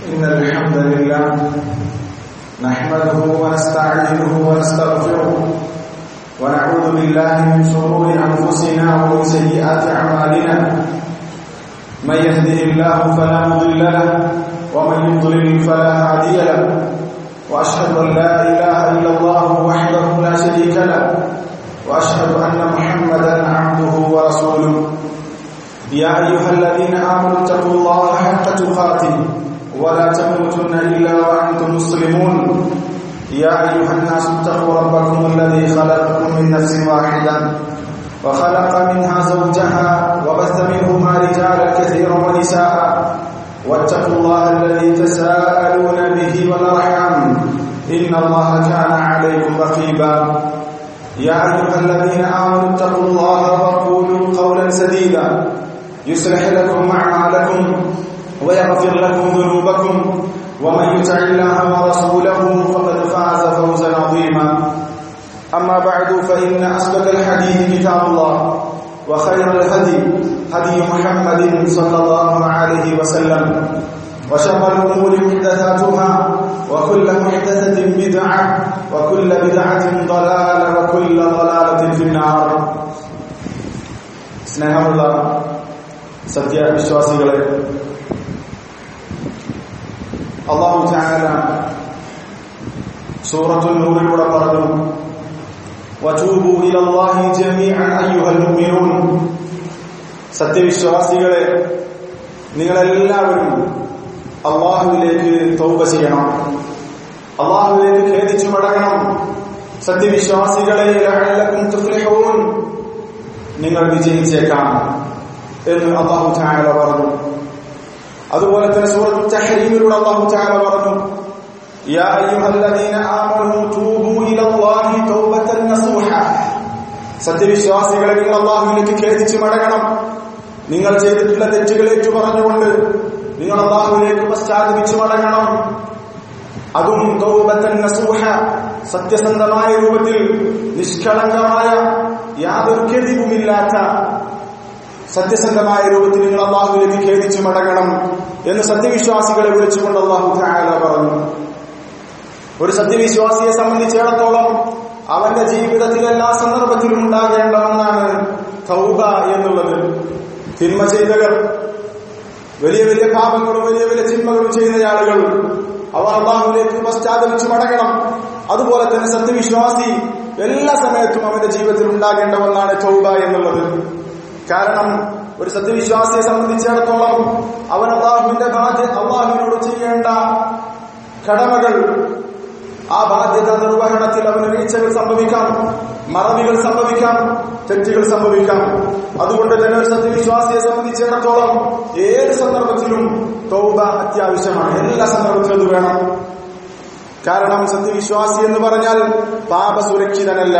إن الحمد لله نحمده ونستعينه ونستغفره ونعوذ بالله من شرور أنفسنا ومن سيئات أعمالنا من يهده الله فلا مضل له ومن يضلل فلا هادي له وأشهد أن لا إله إلا الله وحده لا شريك له وأشهد أن محمدا عبده ورسوله يا أيها الذين آمنوا اتقوا الله حق تقاته ولا تموتن إلا وأنتم مسلمون يا أيها الناس اتقوا ربكم الذي خلقكم من نفس واحدة وخلق منها زوجها وبث منهما رجالا كثيرا ونساء واتقوا الله الذي تساءلون به والأرحام إن الله كان عليكم رقيبا يا أيها الذين آمنوا اتقوا الله وقولوا قولا سديدا يصلح لكم أعمالكم ويغفر لكم ذنوبكم ومن يطع الله ورسوله فقد فاز فوزا عظيما أما بعد فإن أصدق الحديث كتاب الله وخير الهدي هدي محمد صلى الله عليه وسلم وشر الأمور محدثاتها وكل محدثة بدعة وكل بدعة ضلالة وكل ضلالة في النار സ്നേഹമുള്ള സത്യവിശ്വാസികളെ അള്ളാഹു ചാനല സൂറത്തുൽ നൂറിലൂടെ പറഞ്ഞു വചൂബു ഇലല്ലാഹി ജമീഅൻ അയ്യുഹൽ മുഅ്മിനൂൻ സത്യവിശ്വാസികളെ നിങ്ങളെല്ലാവരും അള്ളാഹുവിലേക്ക് തൗബ ചെയ്യണം അള്ളാഹുവിലേക്ക് ഖേദിച്ചു മടങ്ങണം സത്യവിശ്വാസികളെ ലഅല്ലക്കും തുഫ്ലിഹൂൻ നിങ്ങൾ വിജയിച്ചേക്കാം എന്ന് അള്ളാഹു ചായാല പറഞ്ഞു അതുപോലെ തന്നെ സൂറത്തു തഹരീമിലൂടെ അള്ളാഹു ചായാല പറഞ്ഞു يا أيها الذين آمنوا توبوا إلى الله توبة نصوحا സത്യവിശ്വാസികളെ നിങ്ങൾ അള്ളാഹുവിലേക്ക് ഖേദിച്ച് മടങ്ങണം നിങ്ങൾ ചെയ്തിട്ടുള്ള തെറ്റുകൾ ഏറ്റു പറഞ്ഞുകൊണ്ട് നിങ്ങൾ അള്ളാഹുവിലേക്ക് പശ്ചാത്തപിച്ചു മടങ്ങണം അതും തൗബത്തൻ നസൂഹ സത്യസന്ധമായ രൂപത്തിൽ നിഷ്കളങ്കമായ യാതൊരു കെതിവുമില്ലാത്ത സത്യസന്ധമായ രൂപത്തിൽ നിങ്ങൾ അള്ളാഹുവിലേക്ക് ഖേദിച്ചു മടങ്ങണം എന്ന് സത്യവിശ്വാസികളെ വിളിച്ചുകൊണ്ട് അള്ളാഹു താല പറഞ്ഞു ഒരു സത്യവിശ്വാസിയെ സംബന്ധിച്ചിടത്തോളം അവന്റെ ജീവിതത്തിൽ എല്ലാ സന്ദർഭത്തിലും ഉണ്ടാകേണ്ട ഒന്നാണ് തൗബ എന്നുള്ളത് തിന്മ ചെയ്തവർ വലിയ വലിയ പാപങ്ങളും വലിയ വലിയ ചിന്മകളും ചെയ്യുന്ന ആളുകൾ അവർ അള്ളാഹുലേക്ക് പശ്ചാത്തലിച്ചു മടങ്ങണം അതുപോലെ തന്നെ സത്യവിശ്വാസി എല്ലാ സമയത്തും അവന്റെ ജീവിതത്തിൽ ഉണ്ടാകേണ്ട ഒന്നാണ് ചൗബ എന്നുള്ളത് കാരണം ഒരു സത്യവിശ്വാസിയെ സംബന്ധിച്ചിടത്തോളം അവൻ അള്ളാഹുവിന്റെ ബാധ്യത അള്ളാഹുവിനോട് ചെയ്യേണ്ട കടമകൾ ആ ബാധ്യത നിർവഹണത്തിൽ അവന് വീഴ്ചകൾ സംഭവിക്കാം മറവികൾ സംഭവിക്കാം തെറ്റുകൾ സംഭവിക്കാം അതുകൊണ്ട് തന്നെ ഒരു സത്യവിശ്വാസിയെ സംബന്ധിച്ചിടത്തോളം ഏത് സന്ദർഭത്തിലും തൗബ അത്യാവശ്യമാണ് എല്ലാ സന്ദർഭത്തിലും അത് വേണം കാരണം സത്യവിശ്വാസി എന്ന് പറഞ്ഞാൽ പാപസുരക്ഷിതനല്ല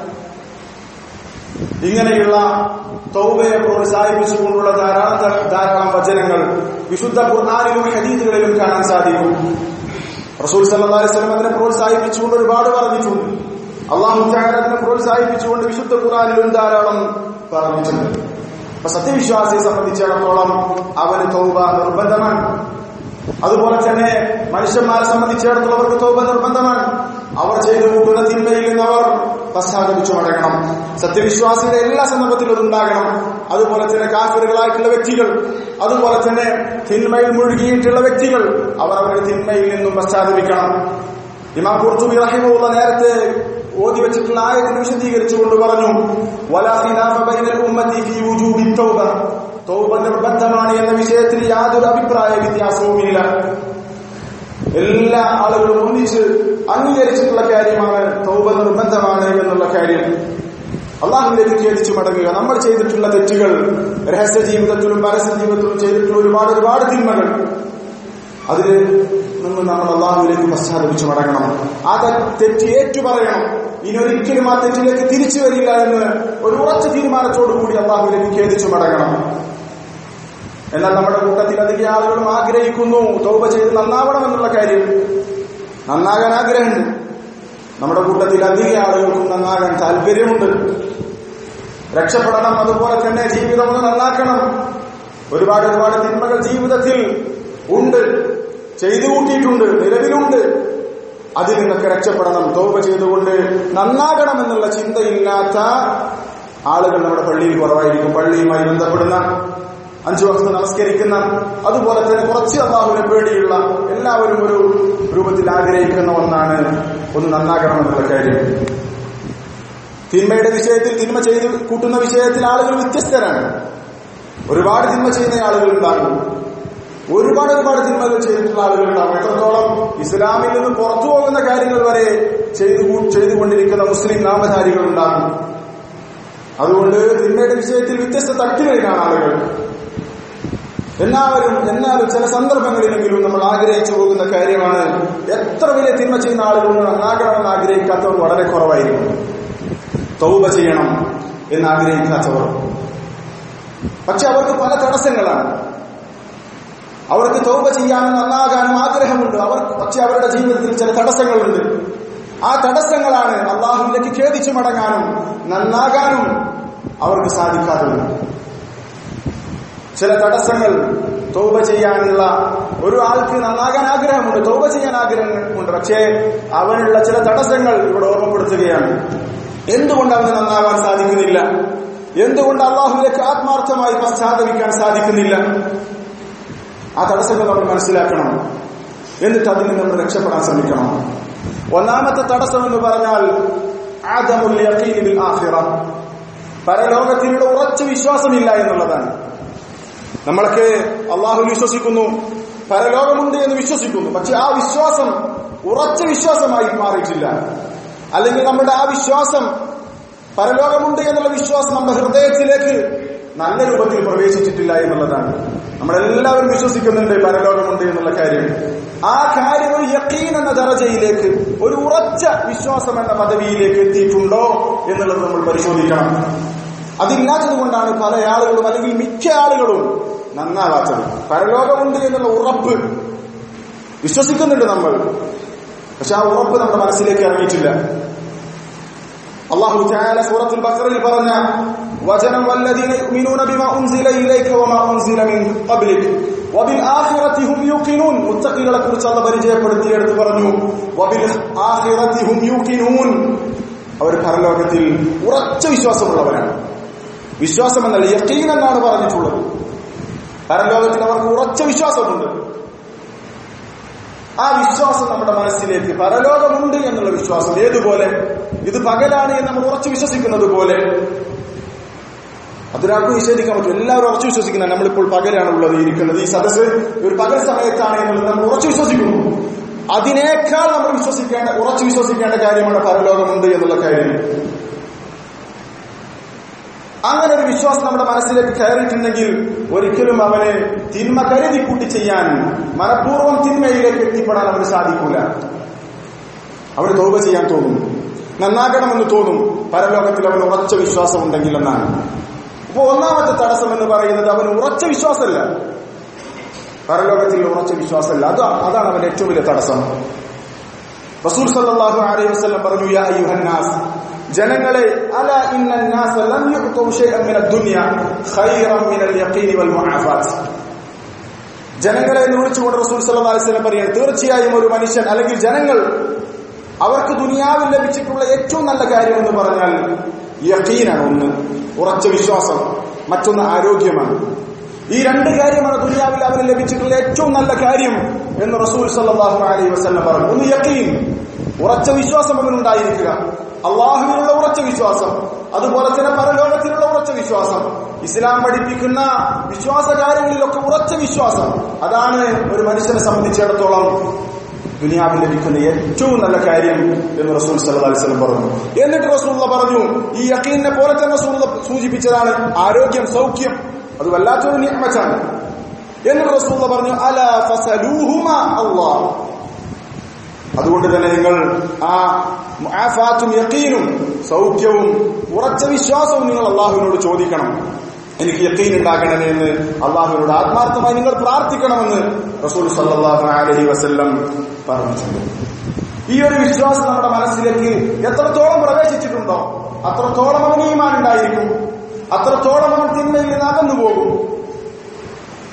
ഇങ്ങനെയുള്ള തൗബയെ പ്രോത്സാഹിപ്പിച്ചുകൊണ്ടുള്ള ധാരാളം ധാരാളം വചനങ്ങൾ വിശുദ്ധ ഖുർആാനിലും ഹദീദുകളിലും കാണാൻ സാധിക്കും റസൂൽ സല്ലല്ലാഹു അലൈഹി വസല്ലം അതിനെ പ്രോത്സാഹിപ്പിച്ചുകൊണ്ട് ഒരുപാട് പറഞ്ഞിട്ടുണ്ട് അള്ളാഹു അതിനെ പ്രോത്സാഹിപ്പിച്ചുകൊണ്ട് വിശുദ്ധ ഖുർആാനിലും ധാരാളം പറഞ്ഞിട്ടുണ്ട് അപ്പൊ സത്യവിശ്വാസിയെ സംബന്ധിച്ചിടത്തോളം അവന് തൗബ നിർബന്ധമാണ് അതുപോലെ തന്നെ മനുഷ്യന്മാരെ സംബന്ധിച്ചിടത്തോളം അവർക്ക് തോപ നിർബന്ധമാണ് അവർ ചെയ്തു കൂട്ടുന്ന തിന്മയിൽ നിന്ന് അവർ പശ്ചാത്തപിച്ചു മടങ്ങണം സത്യവിശ്വാസിയുടെ എല്ലാ സന്ദർഭത്തിലും അതുണ്ടാകണം അതുപോലെ തന്നെ കാഫിറുകളായിട്ടുള്ള വ്യക്തികൾ അതുപോലെ തന്നെ തിന്മയിൽ മുഴുകിയിട്ടുള്ള വ്യക്തികൾ അവർ അവരുടെ തിന്മയിൽ നിന്നും പശ്ചാത്തപിക്കണം ഇമാം കുർത്തുബി റഹിമുള്ള നേരത്തെ ഓതി വെച്ചിട്ടുള്ള ആയത്തിന് വിശദീകരിച്ചുകൊണ്ട് പറഞ്ഞു വലാ ഖിലാഫ ബൈനൽ ഉമ്മത്തി ഫീ വുജൂബി തൗബ തൗബ നിർബന്ധമാണ് എന്ന വിഷയത്തിൽ യാതൊരു അഭിപ്രായ വ്യത്യാസവുമില്ല എല്ലാ ആളുകളും ഒന്നിച്ച് അംഗീകരിച്ചിട്ടുള്ള കാര്യമാണ് തൗബ നിർബന്ധമാണ് എന്നുള്ള കാര്യം അള്ളാഹുവിലേക്ക് ഖേദിച്ചു മടങ്ങുക നമ്മൾ ചെയ്തിട്ടുള്ള തെറ്റുകൾ രഹസ്യ ജീവിതത്തിലും പരസ്യ ജീവിതത്തിലും ചെയ്തിട്ടുള്ള ഒരുപാട് ഒരുപാട് തിന്മകൾ അതിൽ നിന്ന് നമ്മൾ അള്ളാഹുവിലേക്ക് പശ്ചാത്തപിച്ചു മടങ്ങണം ആ തെറ്റ് ഏറ്റുപറയണം ഇനി ഒരിക്കലും ആ തെറ്റിലേക്ക് തിരിച്ചു വരില്ല എന്ന് ഒരു ഉറച്ച തീരുമാനത്തോടു കൂടി അള്ളാഹുവിലേക്ക് ഖേദിച്ചു മടങ്ങണം എന്നാൽ നമ്മുടെ കൂട്ടത്തിൽ അധികം ആളുകളും ആഗ്രഹിക്കുന്നു തൗബ ചെയ്ത് നന്നാവണം എന്നുള്ള കാര്യം നന്നാകാൻ ആഗ്രഹമുണ്ട് നമ്മുടെ കൂട്ടത്തിൽ അധിക ആളുകൾക്കും നന്നാകാൻ താല്പര്യമുണ്ട് രക്ഷപ്പെടണം അതുപോലെ തന്നെ ജീവിതം ഒന്ന് നന്നാക്കണം ഒരുപാട് ഒരുപാട് തിന്മകൾ ജീവിതത്തിൽ ഉണ്ട് ചെയ്തു കൂട്ടിയിട്ടുണ്ട് നിലവിലുണ്ട് അതിൽ നിന്നൊക്കെ രക്ഷപ്പെടണം തോപ ചെയ്തുകൊണ്ട് നന്നാകണം എന്നുള്ള ചിന്തയില്ലാത്ത ആളുകൾ നമ്മുടെ പള്ളിയിൽ കുറവായിരിക്കും പള്ളിയുമായി ബന്ധപ്പെടുന്ന അഞ്ചു വക്ത നമസ്കരിക്കുന്ന അതുപോലെ തന്നെ കുറച്ച് അള്ളാഹുവിനെ പേടിയുള്ള എല്ലാവരും ഒരു രൂപത്തിൽ ആഗ്രഹിക്കുന്ന ഒന്നാണ് ഒന്ന് നന്നാകണമെന്നുള്ള കാര്യം തിന്മയുടെ വിഷയത്തിൽ തിന്മ ചെയ്ത് കൂട്ടുന്ന വിഷയത്തിൽ ആളുകൾ വ്യത്യസ്തരാണ് ഒരുപാട് തിന്മ ചെയ്യുന്ന ആളുകൾ ഉണ്ടാകും ഒരുപാട് ഒരുപാട് തിന്മകൾ ചെയ്തിട്ടുള്ള ആളുകൾ ഉണ്ടാകും എത്രത്തോളം ഇസ്ലാമിൽ നിന്ന് പുറത്തു പോകുന്ന കാര്യങ്ങൾ വരെ ചെയ്തു ചെയ്തുകൊണ്ടിരിക്കുന്ന മുസ്ലിം നാമധാരികൾ ഉണ്ടാകും അതുകൊണ്ട് തിന്മയുടെ വിഷയത്തിൽ വ്യത്യസ്ത തട്ടുകളിലാണ് ആളുകൾ എല്ലാവരും എന്നാലും ചില സന്ദർഭങ്ങളിലെങ്കിലും നമ്മൾ ആഗ്രഹിച്ചു പോകുന്ന കാര്യമാണ് എത്ര വലിയ തിന്മ ചെയ്യുന്ന ആളുകൾ നന്നാകണമെന്ന് ആഗ്രഹിക്കാത്തവർ വളരെ കുറവായിരിക്കും തൗബ ചെയ്യണം എന്ന് ആഗ്രഹിക്കാത്തവർ പക്ഷെ അവർക്ക് പല തടസ്സങ്ങളാണ് അവർക്ക് തൗബ ചെയ്യാനും നന്നാകാനും ആഗ്രഹമുണ്ട് അവർ പക്ഷെ അവരുടെ ജീവിതത്തിൽ ചില തടസ്സങ്ങളുണ്ട് ആ തടസ്സങ്ങളാണ് അള്ളാഹുവിലേക്ക് ഖേദിച്ചു മടങ്ങാനും നന്നാകാനും അവർക്ക് സാധിക്കാത്തത് ചില തടസ്സങ്ങൾ തൗബ ചെയ്യാനുള്ള ഒരു ആൾക്ക് നന്നാകാൻ ആഗ്രഹമുണ്ട് തൗബ ചെയ്യാൻ ആഗ്രഹമുണ്ട് പക്ഷേ അവനുള്ള ചില തടസ്സങ്ങൾ ഇവിടെ ഓർമ്മപ്പെടുത്തുകയാണ് എന്തുകൊണ്ട് അവന് നന്നാവാൻ സാധിക്കുന്നില്ല എന്തുകൊണ്ട് അള്ളാഹുവിലേക്ക് ആത്മാർത്ഥമായി പശ്ചാത്തപിക്കാൻ സാധിക്കുന്നില്ല ആ തടസ്സങ്ങൾ നമ്മൾ മനസ്സിലാക്കണം എന്നിട്ട് അതിൽ നിന്ന് നമ്മൾ രക്ഷപ്പെടാൻ ശ്രമിക്കണം ഒന്നാമത്തെ തടസ്സം എന്ന് പറഞ്ഞാൽ ആദമുൽ യഖീൻ ബിൽ ആഖിറ പരലോകത്തിലുള്ള ഉറച്ച വിശ്വാസമില്ല എന്നുള്ളതാണ് നമ്മളൊക്കെ അള്ളാഹുൽ വിശ്വസിക്കുന്നു പരലോകമുണ്ട് എന്ന് വിശ്വസിക്കുന്നു പക്ഷെ ആ വിശ്വാസം ഉറച്ച വിശ്വാസമായി മാറിയിട്ടില്ല അല്ലെങ്കിൽ നമ്മുടെ ആ വിശ്വാസം പരലോകമുണ്ട് എന്നുള്ള വിശ്വാസം നമ്മുടെ ഹൃദയത്തിലേക്ക് നല്ല രൂപത്തിൽ പ്രവേശിച്ചിട്ടില്ല എന്നുള്ളതാണ് നമ്മളെല്ലാവരും വിശ്വസിക്കുന്നുണ്ട് പരലോകമുണ്ട് എന്നുള്ള കാര്യം ആ കാര്യം ഒരു യക്കീൻ എന്ന ദറജയിലേക്ക് ഒരു ഉറച്ച വിശ്വാസം എന്ന പദവിയിലേക്ക് എത്തിയിട്ടുണ്ടോ എന്നുള്ളത് നമ്മൾ പരിശോധിക്കണം അതില്ലാത്തത് കൊണ്ടാണ് പല ആളുകളും അല്ലെങ്കിൽ മിക്ക ആളുകളും നന്നാവാത്തത് പരലോകമുണ്ട് എന്നുള്ള ഉറപ്പ് വിശ്വസിക്കുന്നുണ്ട് നമ്മൾ പക്ഷെ ആ ഉറപ്പ് നമ്മുടെ മനസ്സിലേക്ക് ഇറങ്ങിയിട്ടില്ല അള്ളാഹു تعالى സൂറത്തുൽ ബഖറയിൽ പറഞ്ഞ വചനം വല്ലദീന യുമിനൂന ബിമാ ഉൻസില ഇലൈക വമാ ഉൻസില മിൻ ഖബ്ലിക് വബിൽ ആഖിറതി ഹും യൂഖിനൂൻ മുത്തഖികളെ കുറിച്ച് അല്ലാഹു പരിചയപ്പെടുത്തി എടുത്തു പറഞ്ഞു വബിൽ ആഖിറതി ഹും യൂഖിനൂൻ അവർ പരലോകത്തിൽ ഉറച്ച വിശ്വാസമുള്ളവരാണ് വിശ്വാസം എന്നല്ല യഖീൻ എന്നാണ് പറഞ്ഞിട്ടുള്ളത് പരലോകത്തിൽ അവർക്ക് ഉറച്ച വിശ്വാസമുണ്ട് ആ വിശ്വാസം നമ്മുടെ മനസ്സിലേക്ക് പരലോകമുണ്ട് എന്നുള്ള വിശ്വാസം ഏതുപോലെ ഇത് പകലാണ് എന്ന് നമ്മൾ ഉറച്ചു വിശ്വസിക്കുന്നത് പോലെ അതൊരാൾക്ക് നിഷേധിക്കാൻ പറ്റും എല്ലാവരും ഉറച്ചു വിശ്വസിക്കുന്ന നമ്മളിപ്പോൾ പകലാണ് ഉള്ളത് ഇരിക്കുന്നത് ഈ സദസ്സ് ഒരു പകൽ സമയത്താണ് എന്നുള്ളത് നമ്മൾ ഉറച്ചു വിശ്വസിക്കുന്നു അതിനേക്കാൾ നമ്മൾ വിശ്വസിക്കേണ്ട ഉറച്ചു വിശ്വസിക്കേണ്ട കാര്യമാണ് പരലോകമുണ്ട് എന്നുള്ള കാര്യം അങ്ങനെ ഒരു വിശ്വാസം നമ്മുടെ മനസ്സിലേക്ക് കയറിയിട്ടുണ്ടെങ്കിൽ ഒരിക്കലും അവന് തിന്മ കരുതി കൂട്ടി ചെയ്യാൻ മനഃപൂർവ്വം തിന്മയിലേക്ക് എത്തിപ്പെടാൻ അവന് സാധിക്കൂല അവന് തോപ ചെയ്യാൻ തോന്നും നന്നാകണമെന്ന് തോന്നും പരലോകത്തിൽ അവന് ഉറച്ച വിശ്വാസം ഉണ്ടെങ്കിൽ എന്നാണ് അപ്പൊ ഒന്നാമത്തെ തടസ്സം എന്ന് പറയുന്നത് അവന് ഉറച്ച വിശ്വാസമല്ല പരലോകത്തിൽ ഉറച്ച വിശ്വാസമല്ല അത് അതാണ് അവന്റെ ഏറ്റവും വലിയ തടസ്സം റസൂൽ സല്ലല്ലാഹു അലൈഹി വസല്ലം പറഞ്ഞു യാ അയ്യുഹന്നാസ് ജനങ്ങളെ അല ഇന്നന്നാസ ലം യുഅതു ശൈഅൻ മിന ദുനിയ ഖൈറൻ മിനൽ യഖീൻ വൽ മുആഫാത്ത് ജനങ്ങളെ എന്ന് വിളിച്ചുകൊണ്ട് റസൂൽ സല്ലല്ലാഹു അലൈഹി വസല്ലം പറയുന്നത് തീർച്ചയായും ഒരു മനുഷ്യൻ അല്ലെങ്കിൽ ജനങ്ങൾ അവർക്ക് ദുനിയാവിൽ ലഭിച്ചിട്ടുള്ള ഏറ്റവും നല്ല കാര്യം എന്ന് പറഞ്ഞാൽ യഖീനാണ് ഒന്ന് ഉറച്ച വിശ്വാസം മറ്റൊന്ന് ആരോഗ്യമാണ് ഈ രണ്ട് കാര്യമാണ് ദുനിയാവിൽ അവന് ലഭിച്ചിട്ടുള്ള ഏറ്റവും നല്ല കാര്യം എന്ന് റസൂൽ സല്ലല്ലാഹു അലൈഹി വസല്ലം പറഞ്ഞു ഒന്ന് യഖീൻ ഉറച്ച വിശ്വാസം അവനുണ്ടായിരിക്കുക അള്ളാഹുവിനുള്ള ഉറച്ച വിശ്വാസം അതുപോലെ തന്നെ പരലോകത്തിലുള്ള ഉറച്ച വിശ്വാസം ഇസ്ലാം പഠിപ്പിക്കുന്ന വിശ്വാസ കാര്യങ്ങളിലൊക്കെ ഉറച്ച വിശ്വാസം അതാണ് ഒരു മനുഷ്യനെ സംബന്ധിച്ചിടത്തോളം ദുനിയാവിൽ ലഭിക്കുന്ന ഏറ്റവും നല്ല കാര്യം എന്ന് റസൂൽ സല്ലല്ലാഹു അലൈഹി വസല്ലം പറഞ്ഞു എന്നിട്ട് റസൂൽ പറഞ്ഞു ഈ യഖീനെ പോലെ തന്നെ റസൂൽ സൂചിപ്പിച്ചതാണ് ആരോഗ്യം സൗഖ്യം അത് വല്ലാത്തൊരു നിയമച്ചാണ് എന്നിട്ട് റസൂൽ പറഞ്ഞു അല ഫസലൂഹുമ അല്ലാഹ് അതുകൊണ്ട് തന്നെ നിങ്ങൾ ആ മുആഫാത്തും യഖീനും സൗഖ്യവും ഉറച്ച വിശ്വാസവും നിങ്ങൾ അള്ളാഹുവിനോട് ചോദിക്കണം എനിക്ക് യക്കീൻ ഉണ്ടാകണമേ എന്ന് അള്ളാഹുവിനോട് ആത്മാർത്ഥമായി നിങ്ങൾ പ്രാർത്ഥിക്കണമെന്ന് റസൂൽ സല്ലല്ലാഹു അലൈഹി വസല്ലം പറഞ്ഞിട്ടുണ്ട് ഈ ഒരു വിശ്വാസം നമ്മുടെ മനസ്സിലേക്ക് എത്രത്തോളം പ്രവേശിച്ചിട്ടുണ്ടോ അത്രത്തോളം അവൻ ഈമാൻ ഉണ്ടായിരിക്കും അത്രത്തോളം അവൻ തിന്മയിൽ നിന്ന് അകന്നു പോകും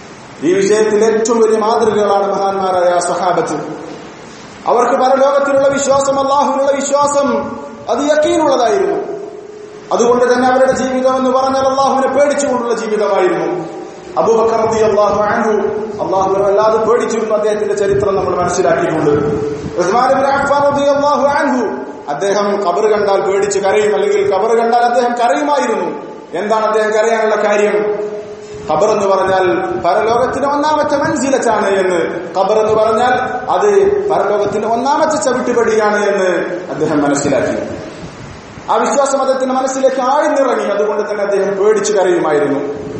ഈ വിഷയത്തിൽ ഏറ്റവും വലിയ മാതൃകകളാണ് മഹാന്മാരായ സഹാബത്ത് അവർക്ക് പരലോകത്തിലുള്ള വിശ്വാസം അള്ളാഹുവിനുള്ള വിശ്വാസം അത് യക്കീനുള്ളതായിരുന്നു അതുകൊണ്ട് തന്നെ അവരുടെ ജീവിതം എന്ന് പറഞ്ഞാൽ അള്ളാഹുവിനെ പേടിച്ചുകൊണ്ടുള്ള ജീവിതമായിരുന്നു അബൂബക്കർ റബി അള്ളാഹു അൻഹു അള്ളാഹുവിനെ വല്ലാതെ പേടിച്ചിരുന്നു അദ്ദേഹത്തിന്റെ ചരിത്രം നമ്മൾ മനസ്സിലാക്കിയിട്ടുണ്ട് ഉസ്മാൻ ഇബ്നു അഫ്ഫാൻ റളിയല്ലാഹു അൻഹു അദ്ദേഹം കബർ കണ്ടാൽ പേടിച്ച് കരയും അല്ലെങ്കിൽ കബർ കണ്ടാൽ അദ്ദേഹം കരയുമായിരുന്നു എന്താണ് അദ്ദേഹം കരയാനുള്ള കാര്യം ഖബർ എന്ന് പറഞ്ഞാൽ പരലോകത്തിന്റെ ഒന്നാമത്തെ മൻസിലച്ചാണ് എന്ന് ഖബർ എന്ന് പറഞ്ഞാൽ അത് പരലോകത്തിന്റെ ഒന്നാമത്തെ ചവിട്ടുപടിയാണ് എന്ന് അദ്ദേഹം മനസ്സിലാക്കി ആ വിശ്വാസം അദ്ദേഹത്തിന്റെ മനസ്സിലേക്ക് ആഴ്ന്നിറങ്ങി അതുകൊണ്ട് തന്നെ അദ്ദേഹം പേടിച്ചു കരയുമായിരുന്നു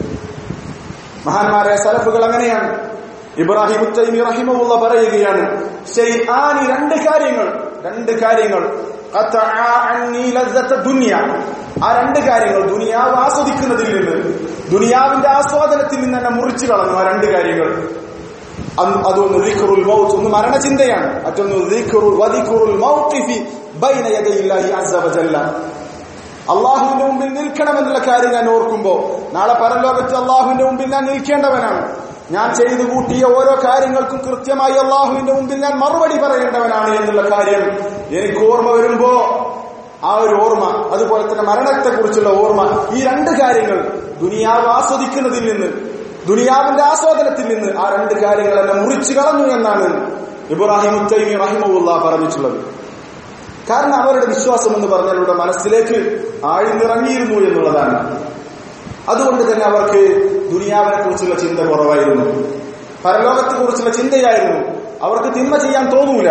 മഹാന്മാരായ സലഫുകൾ അങ്ങനെയാണ് ഇബ്രാഹിം ഉത്തൈമി റഹിമുള്ള പറയുകയാണ് ശരി ആനി രണ്ട് കാര്യങ്ങൾ രണ്ട് കാര്യങ്ങൾ ഖത്തഅ അന്നി ലസ്സത്ത ദുനിയ ആ രണ്ട് കാര്യങ്ങൾ ദുനിയാവ് ആസ്വദിക്കുന്നതിൽ നിന്ന് ദുനിയാവിന്റെ ആസ്വാദനത്തിൽ നിന്ന് തന്നെ മുറിച്ചു കളഞ്ഞു ആ രണ്ട് കാര്യങ്ങൾ അന്ന് അതൊന്ന് ദിക്റുൽ മൗത്ത് ഒന്ന് മരണചിന്തയാണ് മറ്റൊന്ന് ദിക്റുൽ വദിക്റുൽ മൗഖിഫി ബൈന യദയില്ലാഹി അസ്സ വജല്ല അള്ളാഹുവിന്റെ മുമ്പിൽ നിൽക്കണമെന്നുള്ള കാര്യം ഞാൻ ഓർക്കുമ്പോ നാളെ പരലോകത്ത് അള്ളാഹുവിന്റെ മുമ്പിൽ ഞാൻ നിൽക്കേണ്ടവനാണ് ഞാൻ ചെയ്തു കൂട്ടിയ ഓരോ കാര്യങ്ങൾക്കും കൃത്യമായി അള്ളാഹുവിന്റെ മുമ്പിൽ ഞാൻ മറുപടി പറയേണ്ടവനാണ് എന്നുള്ള കാര്യം എനിക്ക് ഓർമ്മ വരുമ്പോ ആ ഒരു ഓർമ്മ അതുപോലെ തന്നെ മരണത്തെക്കുറിച്ചുള്ള ഓർമ്മ ഈ രണ്ട് കാര്യങ്ങൾ ദുനിയാവ് ആസ്വദിക്കുന്നതിൽ നിന്ന് ദുനിയാവിന്റെ ആസ്വാദനത്തിൽ നിന്ന് ആ രണ്ട് കാര്യങ്ങൾ എന്നെ മുറിച്ചു കളഞ്ഞു എന്നാണ് ഇബ്രാഹിം ഉത്തൈമി റഹിമുല്ല പറഞ്ഞിട്ടുള്ളത് കാരണം അവരുടെ വിശ്വാസം എന്ന് പറഞ്ഞാൽ അവരുടെ മനസ്സിലേക്ക് ആഴ്ന്നിറങ്ങിയിരുന്നു എന്നുള്ളതാണ് അതുകൊണ്ട് തന്നെ അവർക്ക് ദുനിയാവിനെ കുറിച്ചുള്ള ചിന്ത കുറവായിരുന്നു പരലോകത്തെ കുറിച്ചുള്ള ചിന്തയായിരുന്നു അവർക്ക് തിന്മ ചെയ്യാൻ തോന്നൂല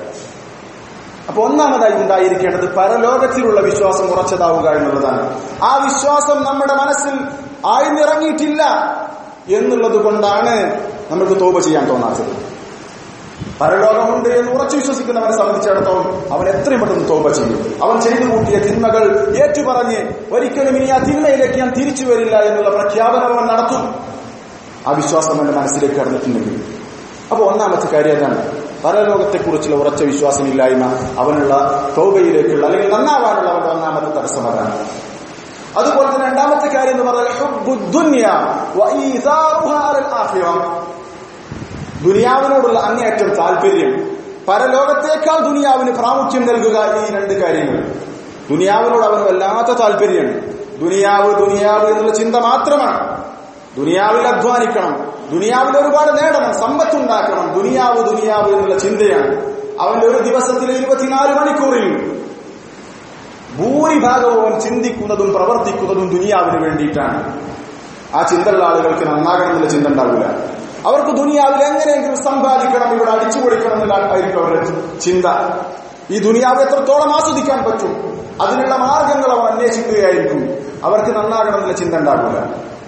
അപ്പൊ ഒന്നാമതായി ഉണ്ടായിരിക്കേണ്ടത് പരലോകത്തിലുള്ള വിശ്വാസം ഉറച്ചതാവുക എന്നുള്ളതാണ് ആ വിശ്വാസം നമ്മുടെ മനസ്സിൽ ആഴ്ന്നിറങ്ങിയിട്ടില്ല എന്നുള്ളത് കൊണ്ടാണ് നമുക്ക് തോപ ചെയ്യാൻ തോന്നാത്തത് പരലോകമുണ്ട് എന്ന് ഉറച്ചു വിശ്വസിക്കുന്നവനെ സംബന്ധിച്ചിടത്തോളം അവൻ എത്രയും പെട്ടെന്ന് തോപ ചെയ്യും അവൻ ചെയ്തു കൂട്ടിയ തിന്മകൾ ഏറ്റുപറഞ്ഞ് ഒരിക്കലും ഇനി ആ തിന്മയിലേക്ക് ഞാൻ തിരിച്ചു വരില്ല എന്നുള്ള പ്രഖ്യാപനം അവൻ നടത്തും ആ വിശ്വാസം അവന്റെ മനസ്സിലേക്ക് കടന്നിട്ടുണ്ടെങ്കിൽ അപ്പൊ ഒന്നാമത്തെ കാര്യം അതാണ് പരലോകത്തെക്കുറിച്ചുള്ള ഉറച്ച വിശ്വാസമില്ലായ്മ അവനുള്ള തോബയിലേക്കുള്ള അല്ലെങ്കിൽ നന്നാവാനുള്ള അവന്റെ ഒന്നാമത്തെ തടസ്സം അതാണ് അതുപോലെ തന്നെ രണ്ടാമത്തെ കാര്യം എന്ന് പറഞ്ഞാൽ ദുനിയാവിനോടുള്ള അങ്ങേയറ്റം താല്പര്യം പരലോകത്തേക്കാൾ ദുനിയാവിന് പ്രാമുഖ്യം നൽകുക ഈ രണ്ട് കാര്യങ്ങൾ ദുനിയാവിനോട് അവന് വല്ലാത്ത താല്പര്യമാണ് ദുനിയാവ് ദുനിയാവ് എന്നുള്ള ചിന്ത മാത്രമാണ് ദുനിയാവിൽ അധ്വാനിക്കണം ദുനിയാവിൽ ഒരുപാട് നേടണം സമ്പത്തുണ്ടാക്കണം ദുനിയാവ് ദുനിയാവ് എന്നുള്ള ചിന്തയാണ് അവന്റെ ഒരു ദിവസത്തിലെ ഇരുപത്തിനാല് മണിക്കൂറിൽ ഭൂരിഭാഗവും അവൻ ചിന്തിക്കുന്നതും പ്രവർത്തിക്കുന്നതും ദുനിയാവിന് വേണ്ടിയിട്ടാണ് ആ ചിന്തയുള്ള ആളുകൾക്ക് നന്നാകണം എന്നുള്ള ചിന്ത ഉണ്ടാവില്ല അവർക്ക് ദുനിയാവിൽ എങ്ങനെയെങ്കിലും സമ്പാദിക്കണം ഇവിടെ അടിച്ചു പൊളിക്കണം എന്നുള്ളതായിരിക്കും അവരുടെ ചിന്ത ഈ ദുനിയാവ് എത്രത്തോളം ആസ്വദിക്കാൻ പറ്റും അതിനുള്ള മാർഗങ്ങൾ അവർ അന്വേഷിക്കുകയായിരിക്കും അവർക്ക് നന്നാകണം എന്നുള്ള ചിന്ത ഉണ്ടാകില്ല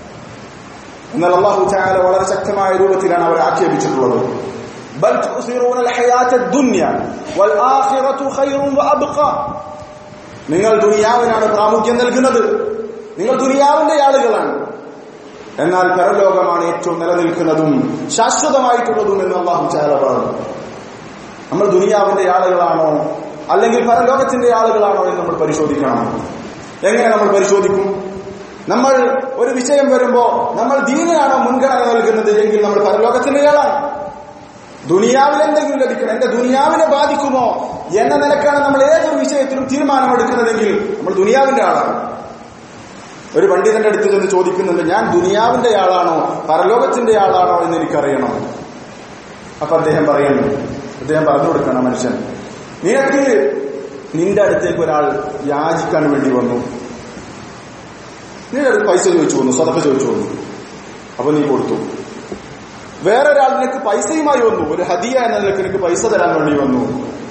എന്നാൽ അള്ളാഹു ചായാല വളരെ ശക്തമായ രൂപത്തിലാണ് അവരെ ആക്ഷേപിച്ചിട്ടുള്ളത് بل تؤثرون الحياة الدنيا والآخرة خير وأبقى നിങ്ങൾ ദുനിയാവിനാണ് പ്രാമുഖ്യം നൽകുന്നത് നിങ്ങൾ ദുനിയാവിന്റെ ആളുകളാണ് എന്നാൽ പരലോകമാണ് ഏറ്റവും നിലനിൽക്കുന്നതും ശാശ്വതമായിട്ടുള്ളതും എന്ന് അള്ളാഹു ചാല പറഞ്ഞു നമ്മൾ ദുനിയാവിന്റെ ആളുകളാണോ അല്ലെങ്കിൽ പരലോകത്തിന്റെ ആളുകളാണോ എന്ന് നമ്മൾ പരിശോധിക്കണം എങ്ങനെ നമ്മൾ പരിശോധിക്കും നമ്മൾ ഒരു വിഷയം വരുമ്പോ നമ്മൾ ദീനിനാണോ മുൻഗണന നൽകുന്നത് എങ്കിൽ നമ്മൾ പരലോകത്തിന്റെ ആളാണ് ദുനിയാവിൽ എന്തെങ്കിലും ലഭിക്കണം എന്റെ ദുനിയാവിനെ ബാധിക്കുമോ എന്ന നിലക്കാണ് നമ്മൾ ഏതൊരു വിഷയത്തിലും തീരുമാനമെടുക്കുന്നതെങ്കിൽ നമ്മൾ ദുനിയാവിന്റെ ആളാണ് ഒരു പണ്ഡിതന്റെ അടുത്ത് ചെന്ന് ചോദിക്കുന്നുണ്ട് ഞാൻ ദുനിയാവിന്റെ ആളാണോ പരലോകത്തിന്റെ ആളാണോ എന്ന് എനിക്കറിയണം അപ്പൊ അദ്ദേഹം പറയുന്നു അദ്ദേഹം പറഞ്ഞു കൊടുക്കണം മനുഷ്യൻ നിനക്ക് നിന്റെ അടുത്തേക്ക് ഒരാൾ യാചിക്കാൻ വേണ്ടി വന്നു നിന്റെ അടുത്ത് പൈസ ചോദിച്ചു വന്നു സ്വതക്ക ചോദിച്ചു വന്നു അപ്പൊ നീ കൊടുത്തു വേറൊരാൾ നിനക്ക് പൈസയുമായി വന്നു ഒരു ഹദിയ എന്ന നിലക്ക് നിനക്ക് പൈസ തരാൻ വേണ്ടി വന്നു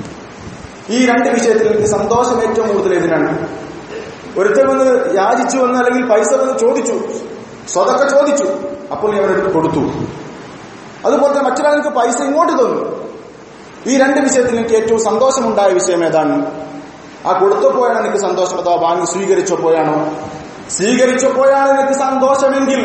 ഈ രണ്ട് വിഷയത്തിൽ എനിക്ക് സന്തോഷം ഏറ്റവും കൂടുതൽ ഇതിനാണ് ഒരുത്തൻ വന്ന് യാചിച്ചു വന്ന് അല്ലെങ്കിൽ പൈസ വന്ന് ചോദിച്ചു സ്വതൊക്കെ ചോദിച്ചു അപ്പോൾ നീ അവരെടുത്ത് കൊടുത്തു അതുപോലെ തന്നെ മറ്റൊരാൾക്ക് പൈസ ഇങ്ങോട്ട് തന്നു ഈ രണ്ട് വിഷയത്തിൽ എനിക്ക് ഏറ്റവും സന്തോഷമുണ്ടായ വിഷയം ഏതാണ് ആ കൊടുത്തപ്പോഴാണ് എനിക്ക് സന്തോഷം അഥവാ വാങ്ങി സ്വീകരിച്ചപ്പോഴാണോ സ്വീകരിച്ചപ്പോഴാണ് എനിക്ക് സന്തോഷമെങ്കിൽ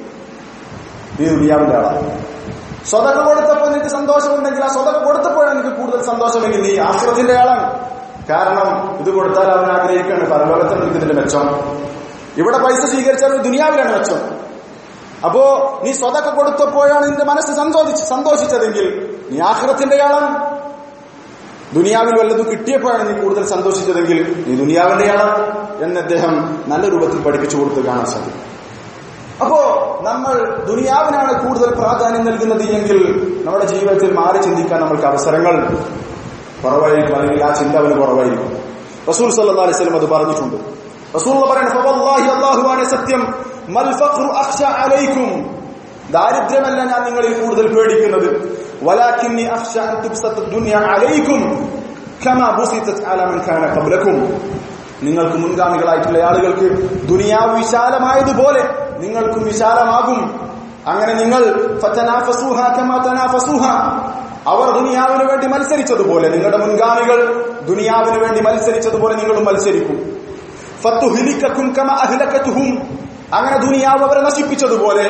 നീ ദുനിയാവിന്റെ ആളാണ് സ്വതക കൊടുത്തപ്പോൾ നിനക്ക് സന്തോഷമുണ്ടെങ്കിൽ ആ സ്വതക കൊടുത്തപ്പോഴാണ് എനിക്ക് കൂടുതൽ സന്തോഷമെങ്കിൽ നീ ആശ്രത്തിന്റെ ആളാണ് കാരണം ഇത് കൊടുത്താൽ അവൻ ആഗ്രഹിക്കുകയാണ് പരലോകത്താണ് ഇതിന്റെ മെച്ചം ഇവിടെ പൈസ സ്വീകരിച്ചാൽ ദുനിയാവിലാണ് മെച്ചം അപ്പോ നീ സ്വതക്ക കൊടുത്തപ്പോഴാണ് നിന്റെ മനസ്സ് സന്തോഷിച്ച് സന്തോഷിച്ചതെങ്കിൽ നീ ആഹ്റത്തിന്റെ ആളാണ് ദുനിയാവിൽ വല്ലതും കിട്ടിയപ്പോഴാണ് നീ കൂടുതൽ സന്തോഷിച്ചതെങ്കിൽ നീ ദുനിയാവിന്റെയാണ് എന്ന് അദ്ദേഹം നല്ല രൂപത്തിൽ പഠിപ്പിച്ചു കൊടുത്ത് കാണാൻ സാധിക്കും അപ്പോ നമ്മൾ ദുനിയാവിനാണ് കൂടുതൽ പ്രാധാന്യം നൽകുന്നത് എങ്കിൽ നമ്മുടെ ജീവിതത്തിൽ മാറി ചിന്തിക്കാൻ നമ്മൾക്ക് അവസരങ്ങൾ കുറവായിരിക്കും അല്ലെങ്കിൽ ആ ചിന്ത അവന് കുറവായിരിക്കും റസൂൽ സല്ലല്ലാഹു അലൈഹി വസല്ലം അത് പറഞ്ഞിട്ടുണ്ട് റസൂൽ പറയുന്നത് ഫവല്ലാഹി അല്ലാഹുവാനെ സത്യം മൽ ഫഖ്റു അഖ്ശ അലൈക്കും ദാരിദ്ര്യമല്ല ഞാൻ നിങ്ങളിൽ കൂടുതൽ പേടിക്കുന്നത് വലാകിന്നി അഖ്ശ അൻ തുബ്സത ദുനിയ അലൈക്കും കമാ ബുസിതത് അലാ മൻ കാന ഖബ്ലക്കും നിങ്ങൾക്ക് മുൻഗാമികളായിട്ടുള്ള ആളുകൾക്ക് ദുനിയാവ് വിശാലമായതുപോലെ നിങ്ങൾക്കും വിശാലമാകും അങ്ങനെ നിങ്ങൾ ഫതനാഫസുഹ കമാ തനാഫസുഹ അവർ ദുനിയാവിന് വേണ്ടി മത്സരിച്ചതുപോലെ നിങ്ങളുടെ മുൻഗാമികൾ ദുനിയാവിന് വേണ്ടി മത്സരിച്ചതുപോലെ നിങ്ങളും മത്സരിക്കും ഫത്തുഹിലിക്കും കമ അഹ്ലക്കത്തുഹും അങ്ങനെ ദുനിയാവ് അവരെ നശിപ്പിച്ചതുപോലെ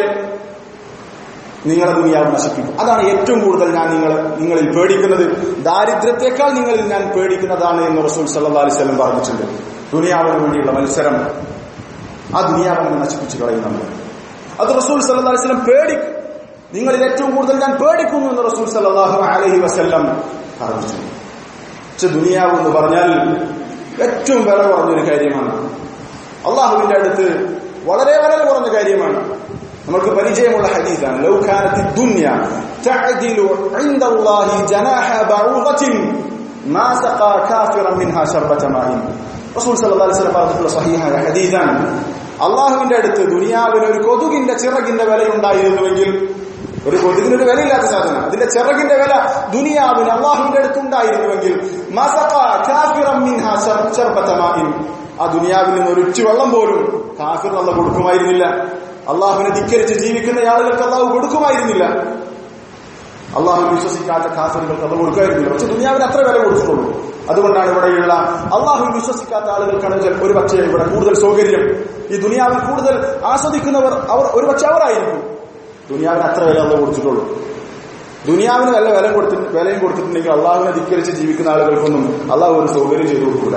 നിങ്ങളെ ദുനിയാവ് നശിപ്പിക്കും അതാണ് ഏറ്റവും കൂടുതൽ ഞാൻ നിങ്ങൾ നിങ്ങളിൽ പേടിക്കുന്നത് ദാരിദ്ര്യത്തെക്കാൾ നിങ്ങളിൽ ഞാൻ പേടിക്കുന്നതാണ് എന്ന് റസൂൽ സല്ലല്ലാഹു അലൈഹി വസല്ലം പറഞ്ഞിട്ടുണ്ട് ദുനിയാവിന് വേണ്ടിയുള്ള മത്സരം ആ ദുനിയാവിനെ നശിപ്പിച്ചു കളയുന്നുണ്ട് അത് റസൂൽ സല്ലല്ലാഹു അലൈഹി വസല്ലം പേടിക്കും നിങ്ങളിൽ ഏറ്റവും കൂടുതൽ ഞാൻ പേടിക്കുന്നു എന്ന് റസൂൽ സല്ലല്ലാഹു അലൈഹി വസല്ലം പറഞ്ഞിട്ടുണ്ട് പക്ഷെ ദുനിയാവ് എന്ന് പറഞ്ഞാൽ ഏറ്റവും വില കുറഞ്ഞൊരു കാര്യമാണ് അള്ളാഹുവിന്റെ അടുത്ത് വളരെ വില കുറഞ്ഞ കാര്യമാണ് നമുക്ക് പരിചയമുള്ള ഹദീസാണ് ലൗ കാനത്തി ദുനിയ തഅദിലു ഇൻദല്ലാഹി ജനാഹ ബഊദത്തിൻ മാ സഖാ കാഫിറൻ മിൻഹാ ശർബത മാഇൻ റസൂൽ സല്ലല്ലാഹു അലൈഹി വസല്ലം പറഞ്ഞിട്ടുള്ള സ്വഹീഹായ ഹദീസാണ് അള്ളാഹുവിന്റെ അടുത്ത് ദുനിയാവിന് ഒരു കൊതുകിന്റെ ചിറകിന്റെ വിലയുണ്ടായിരുന്നുവെങ്കിൽ ഒരു കൊതുകിന് ഒരു വിലയില്ലാത്ത സാധനം അതിന്റെ ചിറകിന്റെ വില ദുനിയാവിന് അള്ളാഹുവിന്റെ അടുത്ത് ഉണ്ടായിരുന്നുവെങ്കിൽ മസഖ കാഫിറൻ മിൻഹാ ശർബത മാഇൻ ആ ദുനിയാവിൽ നിന്ന് ഒരു ഉച്ച വെള്ളം പോലും കാഫിർ അല്ല കൊടുക്കുമായിരുന്നില്ല അള്ളാഹുവിനെ ധിക്കരിച്ച് ജീവിക്കുന്ന ആളുകൾക്ക് അള്ളാഹു കൊടുക്കുമായിരുന്നില്ല അള്ളാഹു വിശ്വസിക്കാത്ത കാഫിറുകൾക്ക് അത് കൊടുക്കുമായിരുന്നില്ല പക്ഷെ ദുനിയാവിന് അത്ര വില കൊടുത്തിട്ടുള്ളൂ അതുകൊണ്ടാണ് ഇവിടെയുള്ള അള്ളാഹു വിശ്വസിക്കാത്ത ആളുകൾക്കാണ് ഒരു പക്ഷേ ഇവിടെ കൂടുതൽ സൗകര്യം ഈ ദുനിയാവിൽ കൂടുതൽ ആസ്വദിക്കുന്നവർ അവർ ഒരു പക്ഷെ അവരായിരിക്കും ദുനിയാവിന് അത്ര വില അല്ല കൊടുത്തിട്ടുള്ളൂ ദുനിയാവിന് നല്ല വില കൊടുത്തി വിലയും കൊടുത്തിട്ടുണ്ടെങ്കിൽ അള്ളാഹുവിനെ ധിക്കരിച്ച് ജീവിക്കുന്ന ആളുകൾക്കൊന്നും അള്ളാഹു ഒരു സൗകര്യം ചെയ്തു കൊടുക്കൂല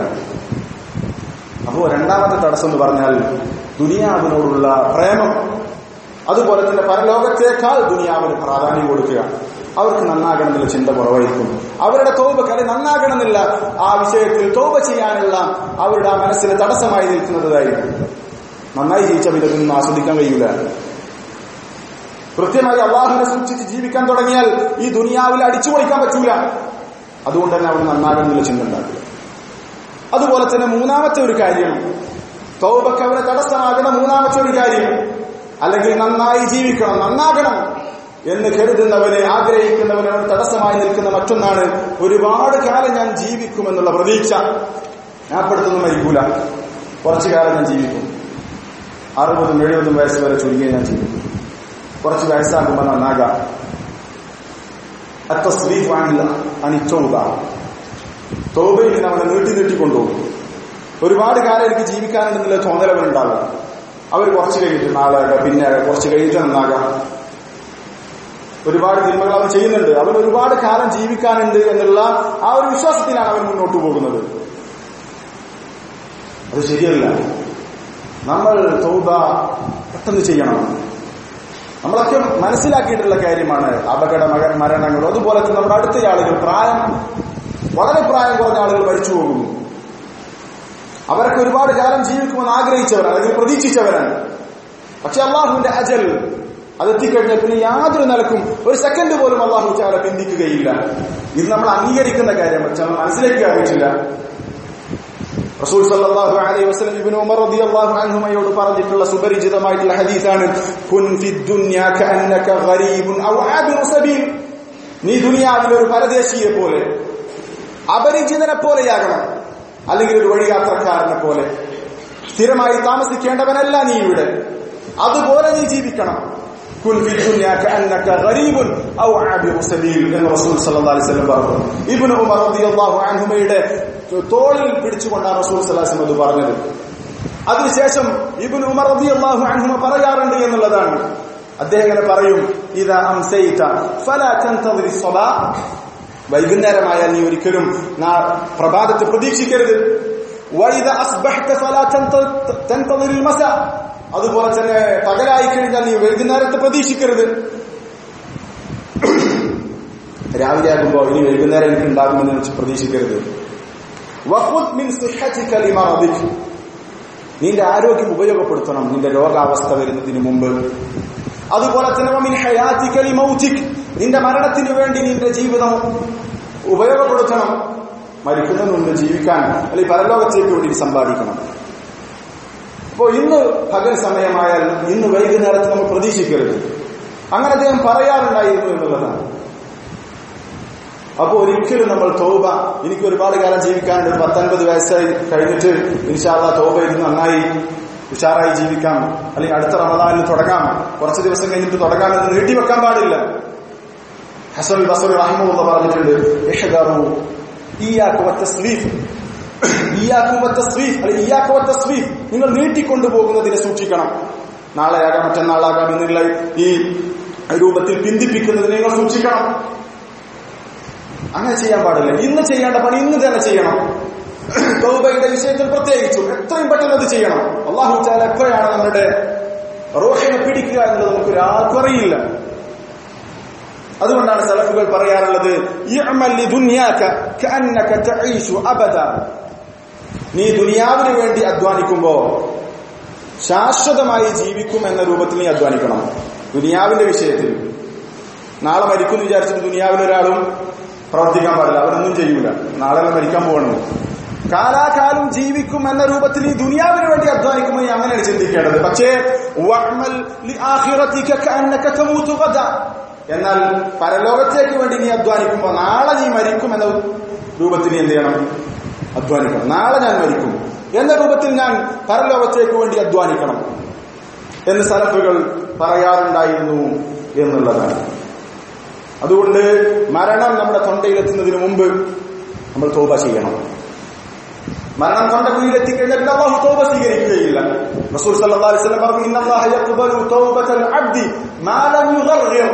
അപ്പോ രണ്ടാമത്തെ തടസ്സം എന്ന് പറഞ്ഞാൽ ദുനിയാവിനോടുള്ള പ്രേമം അതുപോലെ തന്നെ പരലോകത്തേക്കാൾ ദുനിയാവിന് പ്രാധാന്യം കൊടുക്കുക അവർക്ക് നന്നാകണമെന്നുള്ള ചിന്ത കുറവായിരിക്കും അവരുടെ തോപ കല നന്നാകണമെന്നില്ല ആ വിഷയത്തിൽ തോപ ചെയ്യാനുള്ള അവരുടെ ആ മനസ്സിന് തടസ്സമായി നിൽക്കുന്നതായിരിക്കും നന്നായി ജീവിച്ച വിധത്തിൽ ആസ്വദിക്കാൻ കഴിയൂല കൃത്യമായി അള്ളാഹുവിനെ സൂക്ഷിച്ച് ജീവിക്കാൻ തുടങ്ങിയാൽ ഈ ദുനിയാവിൽ അടിച്ചു പൊളിക്കാൻ പറ്റൂല അതുകൊണ്ട് തന്നെ അവർ നന്നാകണമെന്നുള്ള ചിന്ത ഉണ്ടാക്കുക അതുപോലെ തന്നെ മൂന്നാമത്തെ ഒരു കാര്യം തൗബക്ക് അവരെ തടസ്സമാകണം മൂന്നാമത്തെ ഒരു കാര്യം അല്ലെങ്കിൽ നന്നായി ജീവിക്കണം നന്നാകണം എന്ന് കരുതുന്നവനെ ആഗ്രഹിക്കുന്നവനെ അവർ തടസ്സമായി നിൽക്കുന്ന മറ്റൊന്നാണ് ഒരുപാട് കാലം ഞാൻ ജീവിക്കുമെന്നുള്ള പ്രതീക്ഷ ഞാൻ പെടുത്തൊന്നും മരിക്കൂല കുറച്ചു കാലം ഞാൻ ജീവിക്കും അറുപതും എഴുപതും വയസ്സ് വരെ ചുരുങ്ങിയ ഞാൻ ജീവിക്കും കുറച്ച് വയസ്സാകുമ്പോൾ നന്നാകാം അത്തസ്ലീഫ് ആണില്ല അനിച്ചോക തോബയിൽ നിന്ന് അവനെ നീട്ടി നീട്ടിക്കൊണ്ടുപോകും ഒരുപാട് കാലം എനിക്ക് ജീവിക്കാനുണ്ടെന്നുള്ള തോന്നൽ അവനുണ്ടാകും അവർ കുറച്ച് കഴിഞ്ഞിട്ട് നാളെ പിന്നെ കുറച്ച് കഴിഞ്ഞിട്ട് നന്നാകാം ഒരുപാട് തിന്മകൾ അവൻ ചെയ്യുന്നുണ്ട് അവൻ ഒരുപാട് കാലം ജീവിക്കാനുണ്ട് എന്നുള്ള ആ ഒരു വിശ്വാസത്തിലാണ് അവൻ മുന്നോട്ട് പോകുന്നത് അത് ശരിയല്ല നമ്മൾ തോബ പെട്ടെന്ന് ചെയ്യണം നമ്മളൊക്കെ മനസ്സിലാക്കിയിട്ടുള്ള കാര്യമാണ് അപകട മരണങ്ങളും അതുപോലെ തന്നെ നമ്മുടെ അടുത്ത ആളുകൾ പ്രായം വളരെ പ്രായം കുറഞ്ഞ ആളുകൾ മരിച്ചു പോകുന്നു അവരൊക്കെ ഒരുപാട് കാലം ജീവിക്കുമെന്ന് ആഗ്രഹിച്ചവരാണ് അല്ലെങ്കിൽ പ്രതീക്ഷിച്ചവരാണ് പക്ഷെ അള്ളാഹുവിന്റെ അജൽ അതെത്തിക്കഴിഞ്ഞാൽ പിന്നെ യാതൊരു നിലക്കും ഒരു സെക്കൻഡ് പോലും അള്ളാഹു ചാല പിന്തിക്കുകയില്ല ഇത് നമ്മൾ അംഗീകരിക്കുന്ന കാര്യം പക്ഷെ നമ്മൾ മനസ്സിലേക്ക് അറിയിച്ചില്ല റസൂൽ സല്ലല്ലാഹു അലൈഹി വസല്ലം ഇബ്നു ഉമർ റളിയല്ലാഹു അൻഹുമയോട് പറഞ്ഞിട്ടുള്ള സുപരിചിതമായിട്ടുള്ള ഹദീസാണ് കുൻ ഫി ദുനിയ കഅന്നക ഗരീബുൻ ഔ ആബിറു സബീൽ നീ ദുനിയാവിൽ ഒരു പരദേശിയെ പോലെ അപരിചിതനെ പോലെയാകണം അല്ലെങ്കിൽ ഒരു വഴിയാത്രക്കാരനെ പോലെ സ്ഥിരമായി താമസിക്കേണ്ടവനല്ല നീ ഇവിടെ അതുപോലെ നീ ജീവിക്കണം കുൻ ഫി ദുനിയ കഅന്നക ഗരീബുൻ ഔ ആബിറു സബീൽ എന്ന് റസൂൽ സല്ലല്ലാഹു അലൈഹി വസല്ലം പറഞ്ഞു ഇബ്നു ഉമർ റളിയല്ലാഹു അൻഹുമയുടെ തോളിൽ പിടിച്ചുകൊണ്ടാണ് റസൂൽ സലാസം അത് പറഞ്ഞത് അതിനുശേഷം ഇബിൻ ഉമർ റളിയല്ലാഹു അൻഹുമ പറയാറുണ്ട് എന്നുള്ളതാണ് അദ്ദേഹം ഇങ്ങനെ പറയും ഇതാ അംസൈത ഫലാ തൻതദിരി സ്വലാ വൈകുന്നേരമായാൽ നീ ഒരിക്കലും പ്രഭാതത്തെ പ്രതീക്ഷിക്കരുത് വൈദ അസ്ബഹ്ത ഫലാ തൻതദിരി മസ അതുപോലെ തന്നെ പകലായി കഴിഞ്ഞാൽ നീ വൈകുന്നേരത്തെ പ്രതീക്ഷിക്കരുത് രാവിലെ ആകുമ്പോൾ ഇനി വൈകുന്നേരം എനിക്ക് ഉണ്ടാകുമെന്ന് വെച്ച് പ്രതീക്ഷിക്കരുത് വഖുദ് മിൻ സിഹ്ഹതിക ലിമറദിക് നിന്റെ ആരോഗ്യം ഉപയോഗപ്പെടുത്തണം നിന്റെ രോഗാവസ്ഥ വരുന്നതിന് മുമ്പ് അതുപോലെ തന്നെ വമിൻ ഹയാതിക ലിമൗതിക് നിന്റെ മരണത്തിന് വേണ്ടി നിന്റെ ജീവിതം ഉപയോഗപ്പെടുത്തണം മരിക്കുന്നതിന് മുമ്പ് ജീവിക്കാൻ അല്ലെങ്കിൽ പരലോകത്തേക്ക് വേണ്ടി സമ്പാദിക്കണം അപ്പോ ഇന്ന് പകൽ സമയമായാൽ ഇന്ന് വൈകുന്നേരത്ത് നമ്മൾ പ്രതീക്ഷിക്കരുത് അങ്ങനെ അദ്ദേഹം പറയാറുണ്ടായിരുന്നു എന്നുള്ളതാണ് അപ്പൊ ഒരിക്കലും നമ്മൾ തോബ എനിക്ക് ഒരുപാട് കാലം ജീവിക്കാനുണ്ട് ഒരു പത്തൊൻപത് വയസ്സായി കഴിഞ്ഞിട്ട് ഇൻഷാല്ല തോബ ഇരുന്ന് നന്നായി ഉഷാറായി ജീവിക്കാം അല്ലെങ്കിൽ അടുത്ത റമദാനിൽ തുടങ്ങാം കുറച്ച് ദിവസം കഴിഞ്ഞിട്ട് തുടങ്ങാം എന്ന് നീട്ടിവെക്കാൻ പാടില്ല ഹസൻ ബസർ റഹ്മുള്ള പറഞ്ഞിട്ടുണ്ട് ഇഹ്ദറു ഇയ്യാക്കു വത്തസ്ലീഫ് ഇയ്യാക്കു വത്തസ്ലീഫ് അല്ലെങ്കിൽ ഇയ്യാക്കു വത്തസ്ലീഫ് നിങ്ങൾ നീട്ടിക്കൊണ്ടു പോകുന്നതിനെ സൂക്ഷിക്കണം നാളെയാകാം മറ്റന്നാളാകാം എന്നുള്ള ഈ രൂപത്തിൽ പിന്തിപ്പിക്കുന്നതിനെ നിങ്ങൾ സൂക്ഷിക്കണം അങ്ങനെ ചെയ്യാൻ പാടില്ല ഇന്ന് ചെയ്യേണ്ട പണി ഇന്ന് തന്നെ ചെയ്യണം തൗബയുടെ വിഷയത്തിൽ പ്രത്യേകിച്ചും എത്രയും പെട്ടെന്ന് അത് ചെയ്യണം അള്ളാഹു ചാല എപ്പോഴാണ് നമ്മുടെ റോഹിനെ പിടിക്കുക എന്നുള്ളത് നമുക്ക് ഒരാൾക്കും അറിയില്ല അതുകൊണ്ടാണ് സലഫുകൾ പറയാറുള്ളത് "ഇഅ്മൽ ലിദുനിയാക കഅന്നക തഈശു അബദ." നീ ദുനിയാവിന് വേണ്ടി അധ്വാനിക്കുമ്പോ ശാശ്വതമായി ജീവിക്കും എന്ന രൂപത്തിൽ നീ അധ്വാനിക്കണം ദുനിയാവിന്റെ വിഷയത്തിൽ നാളെ മരിക്കും വിചാരിച്ചിട്ട് ദുനിയാവിൽ ഒരാളും പ്രവർത്തിക്കാൻ പാടില്ല അവരൊന്നും ചെയ്യൂല നാളെ മരിക്കാൻ പോകണം കാലാകാലം ജീവിക്കും എന്ന രൂപത്തിൽ ഈ ദുനിയാവിന് വേണ്ടി അധ്വാനിക്കുമ്പോൾ നീ അങ്ങനെയാണ് ചിന്തിക്കേണ്ടത് പക്ഷേ വഅ്മൽ ലിആഖിറതിക കഅന്നക തമൂതു ഗദ. എന്നാൽ പരലോകത്തേക്ക് വേണ്ടി നീ അധ്വാനിക്കുമ്പോൾ നാളെ നീ മരിക്കും എന്ന രൂപത്തിൽ നീ എന്ത് ചെയ്യണം അധ്വാനിക്കണം നാളെ ഞാൻ മരിക്കും എന്ന രൂപത്തിൽ ഞാൻ പരലോകത്തേക്ക് വേണ്ടി അധ്വാനിക്കണം എന്ന് സലഫുകൾ പറയാറുണ്ടായിരുന്നു എന്നുള്ളതാണ് അതുകൊണ്ട് മരണം നമ്മുടെ തൊണ്ടയിലെത്തുന്നതിന് മുമ്പ് നമ്മൾ തോപ ചെയ്യണം മരണം തൊണ്ട കുഴിയിലെത്തിക്കഴിഞ്ഞാൽ പിന്നെ അള്ളാഹു തോപ സ്വീകരിക്കുകയില്ല റസൂൽ സല്ലല്ലാഹു അലൈഹി വസല്ലം പറഞ്ഞു ഇന്നല്ലാഹ യഖ്ബലു തൗബത്തൽ അബ്ദി മാ ലം യുഗർഗിർ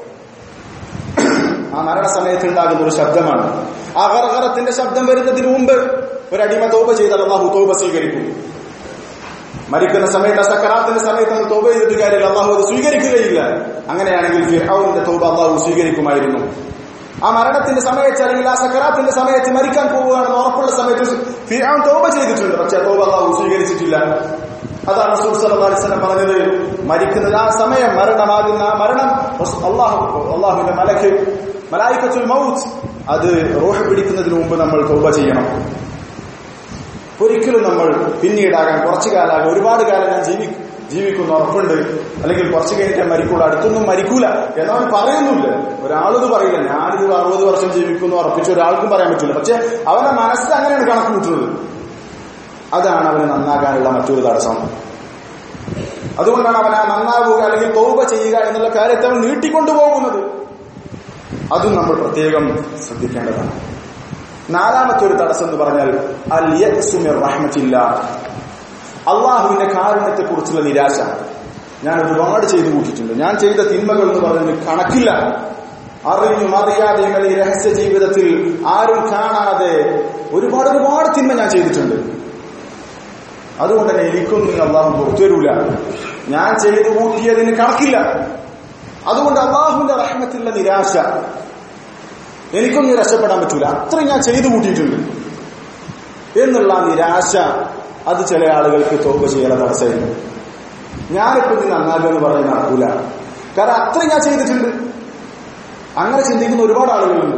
ആ മരണസമയത്ത് ഉണ്ടാകുന്ന ഒരു ശബ്ദമാണ് ആ ഗർഗറത്തിന്റെ ശബ്ദം വരുന്നതിന് മുമ്പ് ഒരു അടിമ തോപ ചെയ്താൽ അള്ളാഹു തോപ സ്വീകരിക്കും മരിക്കുന്ന സമയത്ത് സക്കറാത്തിന്റെ സമയത്ത് നമ്മൾ തോപ ചെയ്തിട്ട് കാര്യമില്ല അള്ളാഹു അത് സ്വീകരിക്കുകയില്ല അങ്ങനെയാണെങ്കിൽ ഫിർഔന്റെ തോപ അള്ളാഹു സ്വീകരിക്കുമായിരുന്നു ആ മരണത്തിന്റെ സമയത്ത് അല്ലെങ്കിൽ ആ സക്കറാത്തിന്റെ സമയത്ത് മരിക്കാൻ പോവുകയാണെന്ന് ഉറപ്പുള്ള സമയത്ത് ഫിർഔൻ തോപ ചെയ്തിട്ടുണ്ട് പക്ഷെ ആ തോപ അള്ളാഹു സ്വീകരിച്ചിട്ടില്ല അതാണ് റസൂൽ സല്ലല്ലാഹു അലൈഹി വസല്ലം പറഞ്ഞത് മരിക്കുന്നത് ആ സമയം മരണമാകുന്ന ആ മരണം അള്ളാഹു അള്ളാഹുവിന്റെ മലക്ക് മലായിക്കത്തുൽ മൗത്ത് അത് റോഹ് പിടിക്കുന്നതിന് മുമ്പ് നമ്മൾ തോപ ചെയ്യണം ഒരിക്കലും നമ്മൾ പിന്നീടാകാൻ കുറച്ചു കാലാകാൻ ഒരുപാട് കാലം ഞാൻ ജീവി ജീവിക്കുന്ന ഉറപ്പുണ്ട് അല്ലെങ്കിൽ കുറച്ച് കഴിഞ്ഞിട്ട് മരിക്കുള്ളൂ അടുത്തൊന്നും മരിക്കൂല എന്നവൻ പറയുന്നില്ല ഒരാളിത് പറയില്ല ഞാനിത് അറുപത് വർഷം ജീവിക്കുന്നു ഉറപ്പിച്ച് ഒരാൾക്കും പറയാൻ പറ്റില്ല പക്ഷെ അവന്റെ മനസ്സിൽ അങ്ങനെയാണ് കണക്ക് കൂട്ടുന്നത് അതാണ് അവന് നന്നാകാനുള്ള മറ്റൊരു തടസ്സം അതുകൊണ്ടാണ് അവൻ ആ നന്നാവുക അല്ലെങ്കിൽ തോപ ചെയ്യുക എന്നുള്ള കാര്യത്തെ അവൻ നീട്ടിക്കൊണ്ടുപോകുന്നത് അതും നമ്മൾ പ്രത്യേകം ശ്രദ്ധിക്കേണ്ടതാണ് നാലാമത്തെ ഒരു തടസ്സം എന്ന് പറഞ്ഞാൽ അൽ യഅ്സുമിർ റഹ്മത്തില്ല അള്ളാഹുവിന്റെ കാരുണ്യത്തെ കുറിച്ചുള്ള നിരാശ ഞാൻ ഒരുപാട് ചെയ്തു കൂട്ടിയിട്ടുണ്ട് ഞാൻ ചെയ്ത തിന്മകൾ എന്ന് പറയുന്നത് കണക്കില്ല അറിഞ്ഞും അറിയാതെയും അല്ലെങ്കിൽ രഹസ്യ ജീവിതത്തിൽ ആരും കാണാതെ ഒരുപാട് ഒരുപാട് തിന്മ ഞാൻ ചെയ്തിട്ടുണ്ട് അതുകൊണ്ട് തന്നെ എനിക്കൊന്നും അള്ളാഹു പുറത്തുവരൂല ഞാൻ ചെയ്തു കൂട്ടിയതിന് കണക്കില്ല അതുകൊണ്ട് അള്ളാഹുവിന്റെ റഹ്മത്തിലുള്ള നിരാശ എനിക്കൊന്നും രക്ഷപ്പെടാൻ പറ്റൂല അത്രയും ഞാൻ ചെയ്തു കൂട്ടിയിട്ടുണ്ട് എന്നുള്ള ആ നിരാശ അത് ചില ആളുകൾക്ക് തോപ ചെയ്യാൻ തടസ്സമായിരുന്നു ഞാനിപ്പോ ഇത് നന്നാകുക എന്ന് പറഞ്ഞ് നടക്കൂല കാരണം അത്രയും ഞാൻ ചെയ്തിട്ടുണ്ട് അങ്ങനെ ചിന്തിക്കുന്ന ഒരുപാട് ആളുകളുണ്ട്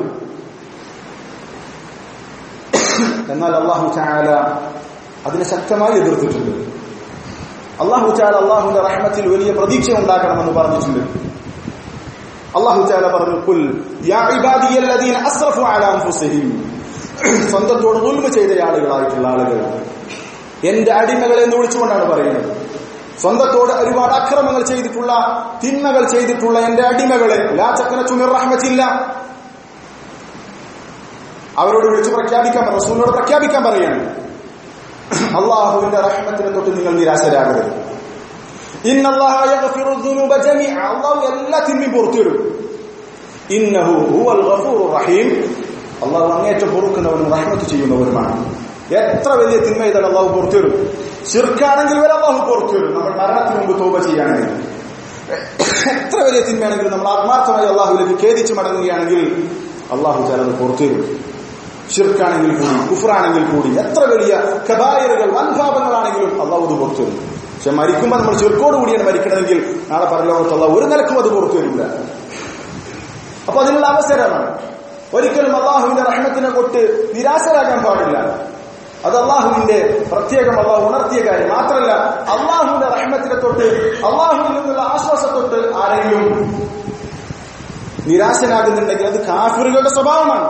എന്നാൽ അള്ളാഹു ചായാല അതിനെ ശക്തമായി എതിർത്തിട്ടുണ്ട് അള്ളാഹു ചായാല അള്ളാഹുന്റെ റഹ്മത്തിൽ വലിയ പ്രതീക്ഷ ഉണ്ടാക്കണമെന്ന് പറഞ്ഞിട്ടുണ്ട് അള്ളാഹു ചാല പറഞ്ഞു കുൽ യാ ഇബാദിയല്ലദീന അസ്റഫു അലാ അൻഫുസിഹിം സ്വന്തത്തോട് ദുൽമ ചെയ്ത ആളുകളായിട്ടുള്ള ആളുകൾ എന്റെ അടിമകളെ എന്ന് വിളിച്ചുകൊണ്ടാണ് പറയുന്നത് സ്വന്തത്തോട് ഒരുപാട് അക്രമങ്ങൾ ചെയ്തിട്ടുള്ള തിന്മകൾ ചെയ്തിട്ടുള്ള എന്റെ അടിമകളെ ലാ ചക്കന ചുമിർ റഹ്മത്തില്ല അവരോട് വിളിച്ചു പ്രഖ്യാപിക്കാൻ റസൂലിനോട് പ്രഖ്യാപിക്കാൻ പറയാണ് അള്ളാഹുവിന്റെ റഹ്മത്തിനെ തൊട്ട് നിങ്ങൾ നിരാശരാകരുത് ഇന്നല്ലാഹ യഗ്ഫിറു ദുനൂബ ജമീഅ അല്ലാഹു എല്ലാ തിന്മയും പുറത്തുവിടും ഇന്നഹു ഹുവൽ ഗഫൂറുർ റഹീം അല്ലാഹു അങ്ങേറ്റം പൊറുക്കുന്നവനും റഹ്മത്ത് ചെയ്യുന്നവരുമാണ് എത്ര വലിയ തിന്മ ചെയ്താൽ അള്ളാഹു പുറത്തു വരും ശിർക്കാണെങ്കിൽ വരെ അള്ളാഹു പുറത്തു വരും നമ്മൾ മരണത്തിന് മുമ്പ് തോപ ചെയ്യുകയാണെങ്കിൽ എത്ര വലിയ തിന്മയാണെങ്കിലും നമ്മൾ ആത്മാർത്ഥമായി അള്ളാഹുലേക്ക് ഖേദിച്ച് മടങ്ങുകയാണെങ്കിൽ അള്ളാഹു ചിലത് പുറത്തു വരും ഷിർക്കാണെങ്കിൽ കൂടി കുഫറാണെങ്കിൽ കൂടി എത്ര വലിയ കബായറുകൾ വൻഭാപങ്ങളാണെങ്കിലും അള്ളാഹു അത് പുറത്തു വരും പക്ഷെ മരിക്കുമ്പോൾ നമ്മൾ ചെറുക്കോട് കൂടിയാണ് മരിക്കണമെങ്കിൽ നാളെ പരലോകത്തുള്ള ഒരു നിലക്കും അത് പുറത്തു വരില്ല അപ്പൊ അതിനുള്ള അവസരമാണ് ഒരിക്കലും അള്ളാഹുവിന്റെ റഹ്മത്തിനെ തൊട്ട് നിരാശരാകാൻ പാടില്ല അത് അള്ളാഹുവിന്റെ പ്രത്യേകം അള്ളാഹു ഉണർത്തിയ കാര്യം മാത്രമല്ല അള്ളാഹുവിന്റെ റഹ്മത്തിനെ തൊട്ട് അള്ളാഹുവിൽ നിന്നുള്ള ആശ്വാസത്തൊട്ട് ആരെങ്കിലും നിരാശനാകുന്നുണ്ടെങ്കിൽ അത് കാഫിറുകളുടെ സ്വഭാവമാണ്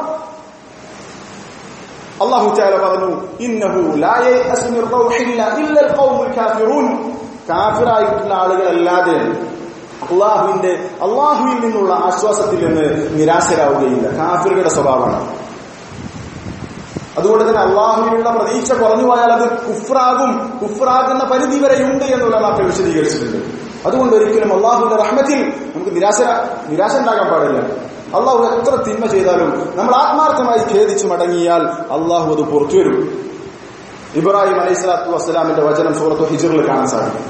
അള്ളാഹു ചാല പറഞ്ഞു ഇന്നഹു കാഫിറൂൻ കാഫിറായിട്ടുള്ള ആളുകളല്ലാതെ അള്ളാഹുവിന്റെ അള്ളാഹുവിൽ നിന്നുള്ള ആശ്വാസത്തിൽ നിന്ന് നിരാശരാവുകയില്ല കാഫിറുകളുടെ സ്വഭാവമാണ് അതുകൊണ്ട് തന്നെ അള്ളാഹുവിനുള്ള പ്രതീക്ഷ കുറഞ്ഞു പോയാൽ അത് കുഫ്രാകും കുഫ്രാകുന്ന പരിധി വരെയുണ്ട് എന്നുള്ള മാറ്റം വിശദീകരിച്ചിട്ടുണ്ട് അതുകൊണ്ട് ഒരിക്കലും അള്ളാഹുവിന്റെ റഹ്മത്തിൽ നമുക്ക് നിരാശ നിരാശ ഉണ്ടാകാൻ പാടില്ല അള്ളാഹു എത്ര തിന്മ ചെയ്താലും നമ്മൾ ആത്മാർത്ഥമായി ഖേദിച്ചു മടങ്ങിയാൽ അള്ളാഹു അത് പുറത്തു വരും ഇബ്രാഹിം അലൈഹി സ്വലാത്തു വസ്സലാമിന്റെ വചനം സൂറത്തു ഹിജറിൽ കാണാൻ സാധിക്കും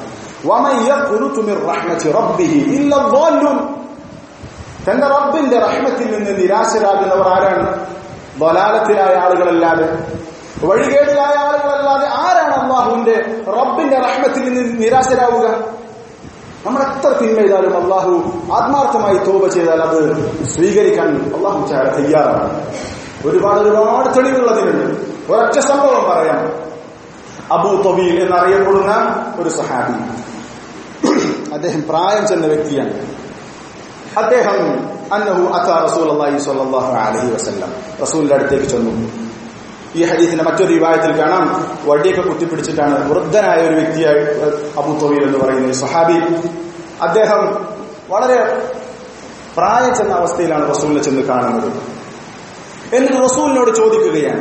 തന്റെ റബ്ബിന്റെ റഹ്മത്തിൽ നിന്ന് നിരാശരാകുന്നവർ ആരാണ് ബലാലത്തിലായ ആളുകളല്ലാതെ വഴികേടിലായ ആളുകളല്ലാതെ ആരാണ് അള്ളാഹുവിന്റെ റബ്ബിന്റെ റഹ്മത്തിൽ നിന്ന് നിരാശരാവുക നമ്മൾ എത്ര തിന്മ ചെയ്താലും അള്ളാഹു ആത്മാർത്ഥമായി തോപ ചെയ്താൽ അത് സ്വീകരിക്കാൻ അള്ളാഹു ചാര തയ്യാറാണ് ഒരുപാട് ഒരുപാട് തെളിവുള്ളതിനുണ്ട് ഒരൊറ്റ സംഭവം പറയാം അബൂ തൊബീൽ എന്നറിയപ്പെടുന്ന ഒരു സഹാബി അദ്ദേഹം പ്രായം ചെന്ന വ്യക്തിയാണ് അദ്ദേഹം അന്നഹു അത്താ റസൂൽ അള്ളാഹി സ്വല്ലല്ലാഹു അലൈഹി വസല്ലം റസൂലിന്റെ അടുത്തേക്ക് ചെന്നു ഈ ഹദീസിന്റെ മറ്റൊരു വിവാഹത്തിൽ കാണാം വടിയൊക്കെ കുത്തിപ്പിടിച്ചിട്ടാണ് വൃദ്ധനായ ഒരു വ്യക്തിയായി അബു തൊവീൽ എന്ന് പറയുന്ന ഒരു സഹാബി അദ്ദേഹം വളരെ പ്രായം ചെന്ന അവസ്ഥയിലാണ് റസൂലിനെ ചെന്ന് കാണുന്നത് എന്നിട്ട് റസൂലിനോട് ചോദിക്കുകയാണ്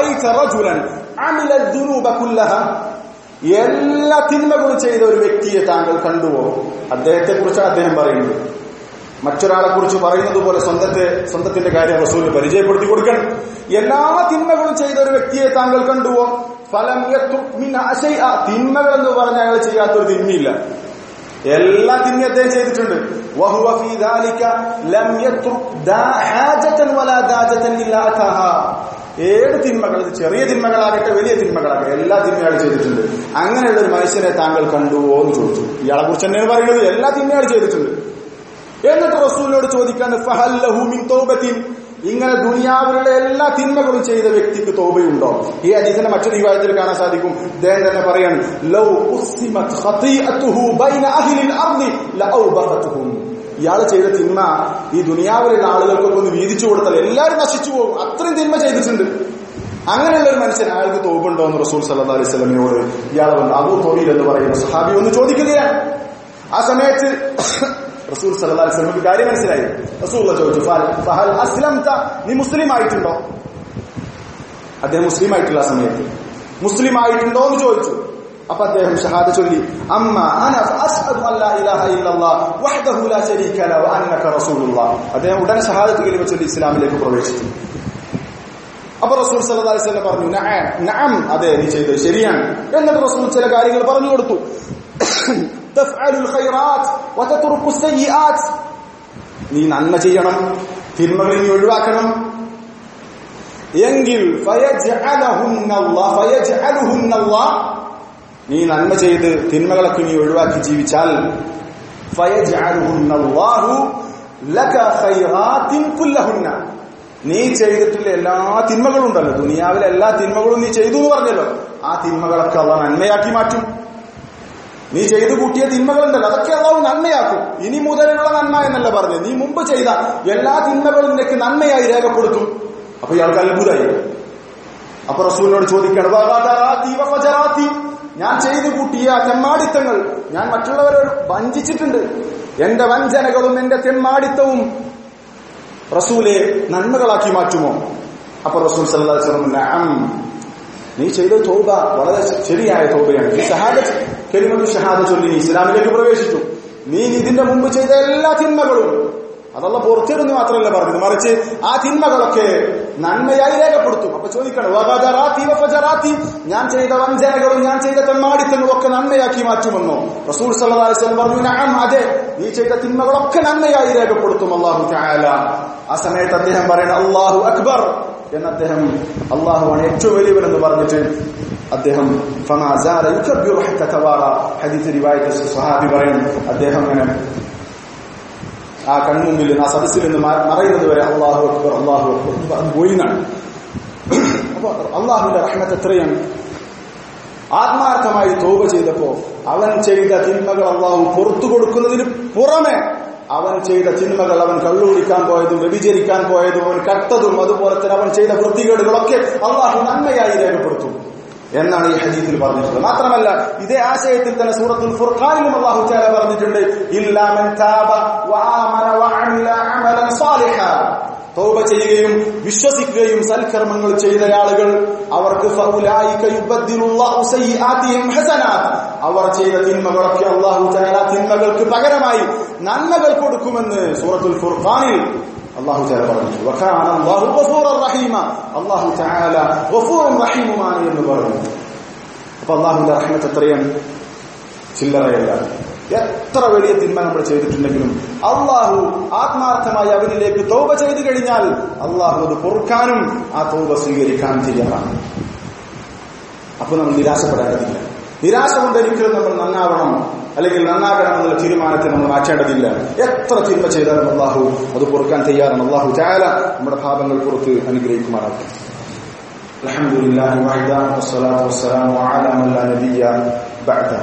എല്ലാ തിന്മകളും ചെയ്ത ഒരു വ്യക്തിയെ താങ്കൾ കണ്ടുവോ അദ്ദേഹത്തെ കുറിച്ചാണ് അദ്ദേഹം പറയുന്നത് മറ്റൊരാളെ കുറിച്ച് പറയുന്നത് പോലെ സ്വന്തത്തെ സ്വന്തത്തിന്റെ കാര്യം റസൂലിന് പരിചയപ്പെടുത്തി കൊടുക്കണം എല്ലാ തിന്മകളും ചെയ്ത ഒരു വ്യക്തിയെ താങ്കൾ കണ്ടുവോ ഫലം തിന്മകൾ എന്ന് പറഞ്ഞ അയാൾ ചെയ്യാത്തൊരു തിന്മയില്ല എല്ലാ തിന്മ അദ്ദേഹം ചെയ്തിട്ടുണ്ട് ഏത് തിന്മകൾ ചെറിയ തിന്മകളാകട്ടെ വലിയ തിന്മകളാകട്ടെ എല്ലാ തിന്മകളും ചെയ്തിട്ടുണ്ട് അങ്ങനെയുള്ള ഒരു മനുഷ്യനെ താങ്കൾ കണ്ടുവോ എന്ന് ചോദിച്ചു ഇയാളെ കുറിച്ച് തന്നെയാണ് പറയുന്നത് എല്ലാ തിന്മകളും ചെയ്തിട്ടുണ്ട് എന്നിട്ട് റസൂലിനോട് ചോദിക്കാണ് ഫഹല്ലഹുമിൻ തൗബത്തിൻ ഇങ്ങനെ ദുനിയാവിലുള്ള എല്ലാ തിന്മകളും ചെയ്ത വ്യക്തിക്ക് തോബയുണ്ടോ ഈ അതീതിന്റെ മറ്റൊരു വിവാഹത്തിൽ കാണാൻ സാധിക്കും അദ്ദേഹം തന്നെ പറയാണ് ലൗ ഉസ്സിമത് ഖതീഅതുഹു ബൈന അഹ്ലിൽ അർദി ലഔബഖതുഹും ഇയാൾ ചെയ്ത തിന്മ ഈ ദുനിയാവിലുള്ള ആളുകൾക്കൊക്കെ ഒന്ന് വീതിച്ചു കൊടുത്താൽ എല്ലാവരും നശിച്ചു പോകും അത്രയും തിന്മ ചെയ്തിട്ടുണ്ട് അങ്ങനെയുള്ള ഒരു മനുഷ്യൻ അയാൾക്ക് തോപുണ്ടോ എന്ന് റസൂൽ സല്ലാ അലൈഹി സ്വലമിനോട് ഇയാളെ വന്ന് അബൂ തോബീൽ എന്ന് പറയുന്ന സഹാബി ഒന്ന് ചോദിക്കുകയാണ് ആ സമയത്ത് റസൂൽ സല്ലല്ലാഹു അലൈഹി വസല്ലമക്ക് കാര്യം മനസ്സിലായി റസൂൽ ചോദിച്ചു ഫഹൽ അസ്ലംത നീ മുസ്ലിം ആയിട്ടുണ്ടോ അദ്ദേഹം മുസ്ലിം ആയിട്ടുള്ള ആ സമയത്ത് മുസ്ലിം ആയിട്ടുണ്ടോ എന്ന് ചോദിച്ചു അപ്പൊ അദ്ദേഹം ഷഹാദ ചൊല്ലി അമ്മ അന അസ്ഹദു അല്ലാ ഇലാഹ ഇല്ലല്ലാഹ് വഹ്ദഹു ലാ ശരീക ലഹു വ അന്നക റസൂലുള്ളാഹ് അദ്ദേഹം ഉടനെ ഷഹാദത്ത് കലിമ ചൊല്ലി ഇസ്ലാമിലേക്ക് പ്രവേശിച്ചു അപ്പൊ റസൂൽ സല്ലല്ലാഹു അലൈഹി വസല്ലം പറഞ്ഞു നഅം നഅം അതെ നീ ചെയ്തത് ശരിയാണ് എന്നിട്ട് റസൂൽ ചില കാര്യങ്ങൾ പറഞ്ഞു കൊടുത്തു തഫ്അലുൽ ഖൈറാത്ത് വതത്റുക്കു സയ്യിആത്ത് നീ നന്മ ചെയ്യണം തിന്മകൾ നീ ഒഴിവാക്കണം എങ്കിൽ നീ നന്മ ചെയ്ത് തിന്മകളൊക്കെ നീ ഒഴിവാക്കി ജീവിച്ചാൽ നീ ചെയ്തിട്ടുള്ള എല്ലാ തിന്മകളും ഉണ്ടല്ലോ ദുനിയാവിലെ എല്ലാ തിന്മകളും നീ ചെയ്തു എന്ന് പറഞ്ഞല്ലോ ആ തിന്മകളൊക്കെ അള്ള നന്മയാക്കി മാറ്റും നീ ചെയ്തു കൂട്ടിയ തിന്മകളുണ്ടല്ലോ അതൊക്കെ അള്ളാഹു നന്മയാക്കും ഇനി മുതലുള്ള നന്മ എന്നല്ല പറഞ്ഞു നീ മുമ്പ് ചെയ്ത എല്ലാ തിന്മകളും നിനക്ക് നന്മയായി രേഖപ്പെടുത്തും അപ്പൊ ഇയാൾക്ക് അത്ഭുതമായി അപ്പൊ റസൂലിനോട് ചോദിക്കണം ഞാൻ ചെയ്തു കൂട്ടിയ തെമ്മാടിത്തങ്ങൾ ഞാൻ മറ്റുള്ളവരെ വഞ്ചിച്ചിട്ടുണ്ട് എന്റെ വഞ്ചനകളും എന്റെ തെമ്മാടിത്തവും റസൂലെ നന്മകളാക്കി മാറ്റുമോ അപ്പൊ റസൂൽ സല്ലാസ്ലം നീ ചെയ്ത തോബ വളരെ ശരിയായ തോബയാണ് നീ ഷഹാദ കെലിമത്ത് ഷഹാദ ചൊല്ലി നീ ഇസ്ലാമിലേക്ക് പ്രവേശിച്ചു നീ ഇതിന്റെ മുമ്പ് ചെയ്ത എല്ലാ തിന്മകളും അതല്ല പുറത്തിരുന്ന് മാത്രമല്ല പറഞ്ഞത് മറിച്ച് ആ തിന്മകളൊക്കെ നന്മയായി രേഖപ്പെടുത്തും അപ്പൊ ചോദിക്കണം വഗദറാത്തി വഫജറാത്തി ഞാൻ ചെയ്ത വഞ്ചനകളും ഞാൻ ചെയ്ത തെമ്മാടിത്തങ്ങളും ഒക്കെ നന്മയാക്കി മാറ്റുമെന്നോ റസൂൽ സല്ലല്ലാഹു അലൈഹി വസല്ലം പറഞ്ഞു നഅം അതെ നീ ചെയ്ത തിന്മകളൊക്കെ നന്മയായി രേഖപ്പെടുത്തും അല്ലാഹു തആല ആ സമയത്ത് അദ്ദേഹം പറയുന്നത് അല്ലാഹു അക്ബർ എന്ന് അദ്ദേഹം അള്ളാഹുവാണ് ഏറ്റവും വലിയവനെന്ന് പറഞ്ഞിട്ട് അദ്ദേഹം ഫമാസാല യുക്കബ്ബിറു ഹത്ത തവാറ ഹദീസ് റിവായത്ത് സ്വഹാബി പറയും അദ്ദേഹം അങ്ങനെ ആ കൺമുമ്പിൽ നിന്ന് ആ സദസ്സിൽ നിന്ന് മ- മറയുന്നത് വരെ അള്ളാഹു അക്ബർ അള്ളാഹു അക്ബർ എന്ന് പറഞ്ഞ് പോയിന്നാണ് അപ്പൊ അള്ളാഹുവിന്റെ റഹ്മത്ത് എത്രയാണ് ആത്മാർത്ഥമായി തോപ ചെയ്തപ്പോ അവൻ ചെയ്ത തിന്മകൾ അള്ളാഹു പുറത്തു കൊടുക്കുന്നതിന് പുറമെ അവൻ ചെയ്ത തിന്മകൾ അവൻ കള്ളുകുടിക്കാൻ പോയതും വ്യഭിചരിക്കാൻ പോയതും അവൻ കട്ടതും അതുപോലെ തന്നെ അവൻ ചെയ്ത വൃത്തികേടുകളൊക്കെ അള്ളാഹു നന്മയായി രേഖപ്പെടുത്തും എന്നാണ് ഈ ഹദീസിൽ പറഞ്ഞിട്ടുള്ളത് മാത്രമല്ല ഇതേ ആശയത്തിൽ തന്നെ സൂറത്തുൽ ഫുർഖാനിലും അള്ളാഹു തആല പറഞ്ഞിട്ടുണ്ട് ഇല്ലാ മൻ താബ വആമന വഅമില അമലൻ സാലിഹാ തൗബ ചെയ്യുകയും വിശ്വസിക്കുകയും സൽക്കർമ്മങ്ങൾ ചെയ്ത ആളുകൾ അവർക്ക് ഫൗലായിക യുബദ്ദിലുല്ലാഹു സയ്യിആതിഹിം ഹസനാത്ത് അവർ ചെയ്ത തിന്മകളൊക്കെ അള്ളാഹു തആല തിന്മകൾക്ക് പകരമായി നന്മകൾ കൊടുക്കുമെന്ന് സൂറത്തുൽ ഫുർഖാനിൽ അള്ളാഹു തആല പറഞ്ഞു വകാന അല്ലാഹു ഗഫൂറർ റഹീമ അള്ളാഹു തആല ഗഫൂറും റഹീമുമാണ് എന്ന് പറഞ്ഞു അപ്പൊ അള്ളാഹുവിന്റെ റഹ്മത്ത് എത്രയാണ് ചില്ലറയല്ല എത്ര വലിയ തിന്മ നമ്മൾ ചെയ്തിട്ടുണ്ടെങ്കിലും അള്ളാഹു ആത്മാർത്ഥമായി അവനിലേക്ക് തോപ ചെയ്തു കഴിഞ്ഞാൽ അള്ളാഹു അത് പൊറുക്കാനും ആ തോപ സ്വീകരിക്കാൻ തയ്യാറാണ് അപ്പൊ നമ്മൾ നിരാശപ്പെടേണ്ടതില്ല നിരാശ കൊണ്ട് ഒരിക്കലും നമ്മൾ നന്നാവണം അല്ലെങ്കിൽ നന്നാകണം എന്നുള്ള തീരുമാനത്തെ നമ്മൾ മാറ്റേണ്ടതില്ല എത്ര തിന്മ ചെയ്താലും അള്ളാഹു അത് പൊറുക്കാൻ തയ്യാറാണ് അള്ളാഹു ചായാല നമ്മുടെ പാപങ്ങൾ പുറത്ത് അനുഗ്രഹിക്കുമാറാകട്ടെ الحمد لله وحده والصلاة والسلام على من لا نبي بعده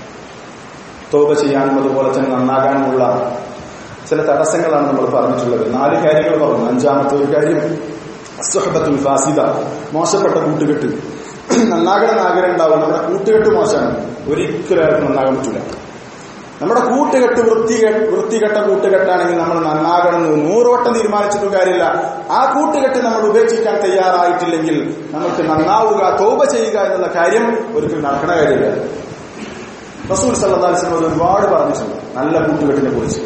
തോപ ചെയ്യാനും അതുപോലെ തന്നെ നന്നാകാനുമുള്ള ചില തടസ്സങ്ങളാണ് നമ്മൾ പറഞ്ഞിട്ടുള്ളത് നാല് കാര്യങ്ങൾ പറഞ്ഞു അഞ്ചാമത്തെ ഒരു കാര്യം അസ്വഹബത്തുൽ ഫാസിദ മോശപ്പെട്ട കൂട്ടുകെട്ട് നന്നാകണം ആഗ്രഹം ഉണ്ടാവും നമ്മുടെ കൂട്ടുകെട്ട് മോശമാണ് ഒരിക്കലും ആർക്കും നന്നാകാൻ പറ്റില്ല നമ്മുടെ കൂട്ടുകെട്ട് വൃത്തികെ വൃത്തികെട്ട കൂട്ടുകെട്ടാണെങ്കിൽ നമ്മൾ നന്നാകണമെന്ന് നൂറുവട്ടം തീരുമാനിച്ചിട്ടും കാര്യമില്ല ആ കൂട്ടുകെട്ട് നമ്മൾ ഉപേക്ഷിക്കാൻ തയ്യാറായിട്ടില്ലെങ്കിൽ നമുക്ക് നന്നാവുക തോപ ചെയ്യുക എന്നുള്ള കാര്യം ഒരിക്കലും നടക്കണ കാര്യമില്ല റസൂൽ സല്ലാസ്ലം ഒരുപാട് പറഞ്ഞിട്ടുണ്ട് നല്ല കൂട്ടുകെട്ടിനെ കുറിച്ച്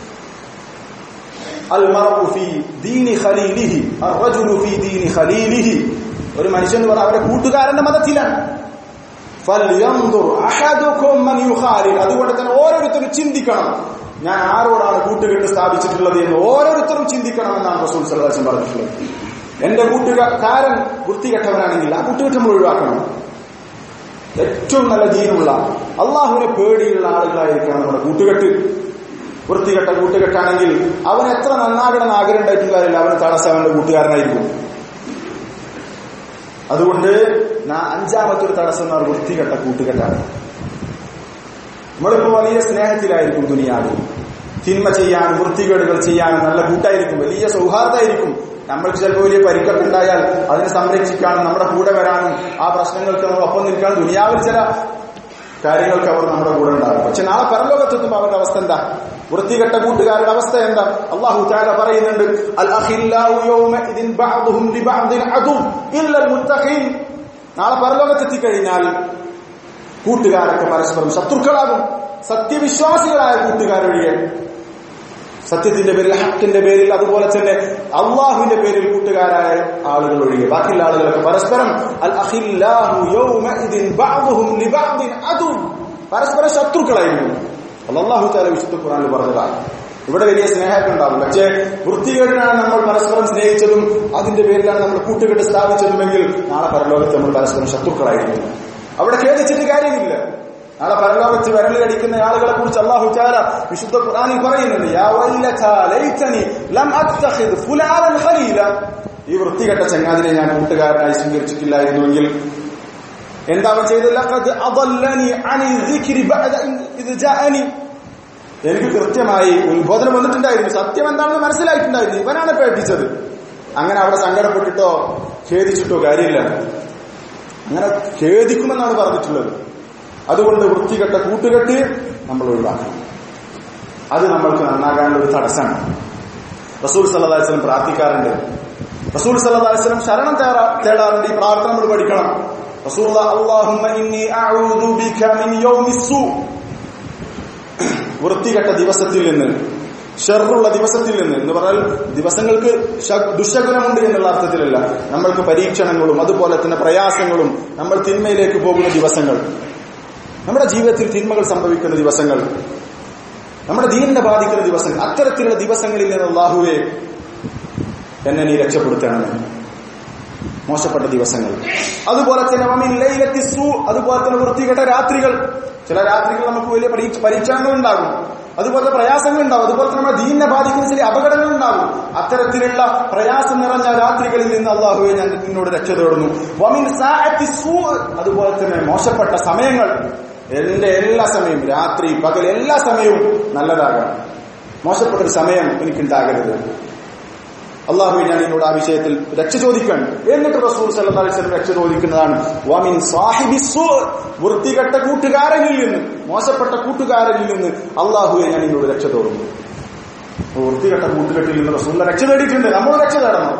അൽ മറു ഫീ ദീനി ഖലീലിഹി അർറജുലു ഫീ ദീനി ഖലീലിഹി ഒരു മനുഷ്യൻ എന്ന് പറഞ്ഞാൽ അവരുടെ കൂട്ടുകാരന്റെ മതത്തിലാണ് ഫൽയൻദുർ അഹദുകും മൻ യുഖാലിൽ അതുകൊണ്ട് തന്നെ ഓരോരുത്തരും ചിന്തിക്കണം ഞാൻ ആരോടാണ് കൂട്ടുകെട്ട് സ്ഥാപിച്ചിട്ടുള്ളത് എന്ന് ഓരോരുത്തരും ചിന്തിക്കണം എന്നാണ് റസൂൽ സല്ലാസ്ലം പറഞ്ഞിട്ടുള്ളത് എന്റെ കൂട്ടുകാരൻ വൃത്തികെട്ടവനാണെങ്കിൽ ആ കൂട്ടുകെട്ട് നമ്മൾ ഒഴിവാക്കണം ഏറ്റവും നല്ല ദീനുള്ള അള്ളാഹുവിനെ പേടിയുള്ള ആളുകളായിരിക്കണം നമ്മുടെ കൂട്ടുകെട്ട് വൃത്തികെട്ട കൂട്ടുകെട്ടാണെങ്കിൽ അവൻ എത്ര നന്നാകണം ആഗ്രഹം ഉണ്ടായിട്ടും കാര്യമില്ല അവന് തടസ്സം അവന്റെ കൂട്ടുകാരനായിരിക്കും അതുകൊണ്ട് അഞ്ചാമത്തെ ഒരു തടസ്സം എന്ന് പറഞ്ഞാൽ വൃത്തികെട്ട കൂട്ടുകെട്ടാണ് നമ്മളിപ്പോ വലിയ സ്നേഹത്തിലായിരിക്കും ദുനിയാവിൽ തിന്മ ചെയ്യാനും വൃത്തികേടുകൾ ചെയ്യാനും നല്ല കൂട്ടായിരിക്കും വലിയ സൗഹാർദ്ദമായിരിക്കും നമ്മൾക്ക് ചിലപ്പോൾ വലിയ പരിക്കൊക്കെ ഉണ്ടായാൽ അതിനെ സംരക്ഷിക്കാനും നമ്മുടെ കൂടെ വരാനും ആ പ്രശ്നങ്ങൾക്ക് നമ്മൾ ഒപ്പം നിൽക്കാനും ദുനിയാവിൽ ചില കാര്യങ്ങൾക്ക് അവർ നമ്മുടെ കൂടെ ഉണ്ടാകും പക്ഷെ നാളെ പരലോകത്തെത്തുമ്പോൾ അവരുടെ അവസ്ഥ എന്താ വൃത്തികെട്ട കൂട്ടുകാരുടെ അവസ്ഥ എന്താ അള്ളാഹു താല പറയുന്നുണ്ട് അൽ അഖില്ലാഹു യൗമഇദിൻ ബഅദുഹും ലിബഅദിൻ അദു ഇല്ലൽ മുത്തഖീൻ നാളെ പരലോകത്തെത്തിക്കഴിഞ്ഞാൽ കൂട്ടുകാരൊക്കെ പരസ്പരം ശത്രുക്കളാകും സത്യവിശ്വാസികളായ കൂട്ടുകാരൊഴികെ സത്യത്തിന്റെ പേരിൽ ഹക്കിന്റെ പേരിൽ അതുപോലെ തന്നെ അള്ളാഹുവിന്റെ പേരിൽ കൂട്ടുകാരായ ആളുകൾ ഒഴികെ ബാക്കിയുള്ള ആളുകളൊക്കെ പരസ്പരം അൽ അഖില്ലാഹു യൗമഇദിൻ ബഅദുഹും ലിബഅദിൻ അദു പരസ്പര ശത്രുക്കളായിരുന്നു അള്ളാഹു താല വിശുദ്ധ ഖുറാനിൽ പറഞ്ഞതാണ് ഇവിടെ വലിയ സ്നേഹമൊക്കെ ഉണ്ടാവും പക്ഷേ വൃത്തികേടിനാണ് നമ്മൾ പരസ്പരം സ്നേഹിച്ചതും അതിന്റെ പേരിലാണ് നമ്മൾ കൂട്ടുകെട്ട് സ്ഥാപിച്ചതുമെങ്കിൽ നാളെ പരലോകത്ത് നമ്മൾ പരസ്പരം ശത്രുക്കളായിരുന്നു അവിടെ ഖേദിച്ചിട്ട് കാര്യമില്ല നാളെ പരലോകത്ത് വിരൽ കടിക്കുന്ന ആളുകളെ കുറിച്ച് അള്ളാഹു ചാല വിശുദ്ധ ഖുർആനിൽ പറയുന്നുണ്ട് യാ വൈലതാ ലൈതനി ലം അത്തഖിദ് ഫുലാനൻ ഖലീല ഈ വൃത്തികെട്ട ചങ്ങാതിനെ ഞാൻ കൂട്ടുകാരനായി സ്വീകരിച്ചിട്ടില്ലായിരുന്നുവെങ്കിൽ എന്താ അവൻ ചെയ്തത് ലഖദ് അദല്ലനി അനി ദിക്രി ബഅദ ഇദ് ജാഅനി എനിക്ക് കൃത്യമായി ഉത്ബോധനം വന്നിട്ടുണ്ടായിരുന്നു സത്യം എന്താണെന്ന് മനസ്സിലായിട്ടുണ്ടായിരുന്നു ഇവനാണ് പേടിച്ചത് അങ്ങനെ അവിടെ സങ്കടപ്പെട്ടിട്ടോ ഖേദിച്ചിട്ടോ കാര്യമില്ല അങ്ങനെ ഖേദിക്കുമെന്നാണ് പറഞ്ഞിട്ടുള്ളത് അതുകൊണ്ട് വൃത്തികെട്ട കൂട്ടുകെട്ട് നമ്മൾ ഒഴിവാക്കണം അത് നമ്മൾക്ക് നന്നാകാനുള്ള ഒരു തടസ്സമാണ് റസൂൽ സല്ലാസ്ലം പ്രാർത്ഥിക്കാറുണ്ട് റസൂൽ സല്ലാസ്ലം ശരണം തേടാ തേടാറുണ്ട് ഈ പ്രാർത്ഥന നമ്മൾ പഠിക്കണം റസൂൽ അള്ളാഹുമ്മ ഇന്നി അഊദു ബിക മിൻ യൗമിസ്സൂ വൃത്തികെട്ട ദിവസത്തിൽ നിന്ന് ഷെറുള്ള ദിവസത്തിൽ നിന്ന് എന്ന് പറഞ്ഞാൽ ദിവസങ്ങൾക്ക് ശ- ദുശകുനമുണ്ട് എന്നുള്ള അർത്ഥത്തിലല്ല നമ്മൾക്ക് പരീക്ഷണങ്ങളും അതുപോലെ തന്നെ പ്രയാസങ്ങളും നമ്മൾ തിന്മയിലേക്ക് പോകുന്ന ദിവസങ്ങൾ നമ്മുടെ ജീവിതത്തിൽ തിന്മകൾ സംഭവിക്കുന്ന ദിവസങ്ങൾ നമ്മുടെ ദീനിനെ ബാധിക്കുന്ന ദിവസങ്ങൾ അത്തരത്തിലുള്ള ദിവസങ്ങളിൽ നിന്ന് അള്ളാഹുവെ എന്നെ നീ രക്ഷപ്പെടുത്തണമേ മോശപ്പെട്ട ദിവസങ്ങൾ അതുപോലെ തന്നെ വമിൻ ലൈലത്തി സൂ അതുപോലെ തന്നെ വൃത്തികെട്ട രാത്രികൾ ചില രാത്രികൾ നമുക്ക് വലിയ പരീക്ഷ പരീക്ഷണങ്ങൾ ഉണ്ടാകും അതുപോലെ പ്രയാസങ്ങൾ ഉണ്ടാവും അതുപോലെ തന്നെ നമ്മുടെ ദീനിനെ ബാധിക്കുന്ന ചില അപകടങ്ങൾ ഉണ്ടാകും അത്തരത്തിലുള്ള പ്രയാസം നിറഞ്ഞ രാത്രികളിൽ നിന്ന് അള്ളാഹുവെ ഞാൻ നിന്നോട് രക്ഷ തേടുന്നു വമിൻ സാഅത്തി സൂ അതുപോലെ തന്നെ മോശപ്പെട്ട സമയങ്ങൾ എന്റെ എല്ലാ സമയവും രാത്രി പകൽ എല്ലാ സമയവും നല്ലതാകണം മോശപ്പെട്ട ഒരു സമയം എനിക്കുണ്ടാകരുത് അള്ളാഹുവെ ഞാൻ എന്നോട് ആ വിഷയത്തിൽ രക്ഷ ചോദിക്കണം എന്നിട്ട് റസൂൽ സല്ലല്ലാഹു അലൈഹി വസല്ലം രക്ഷ ചോദിക്കുന്നതാണ് വമിൻ സാഹിബി സൂ വൃത്തികെട്ട കൂട്ടുകാരനിൽ നിന്ന് മോശപ്പെട്ട കൂട്ടുകാരനിൽ നിന്ന് അള്ളാഹുവെ ഞാൻ എന്നോട് രക്ഷ തോന്നുന്നു വൃത്തികെട്ട കൂട്ടുകെട്ടിൽ നിന്ന് റസൂലിനെ രക്ഷ തേടിയിട്ടുണ്ട് നമ്മൾ രക്ഷ തേടണം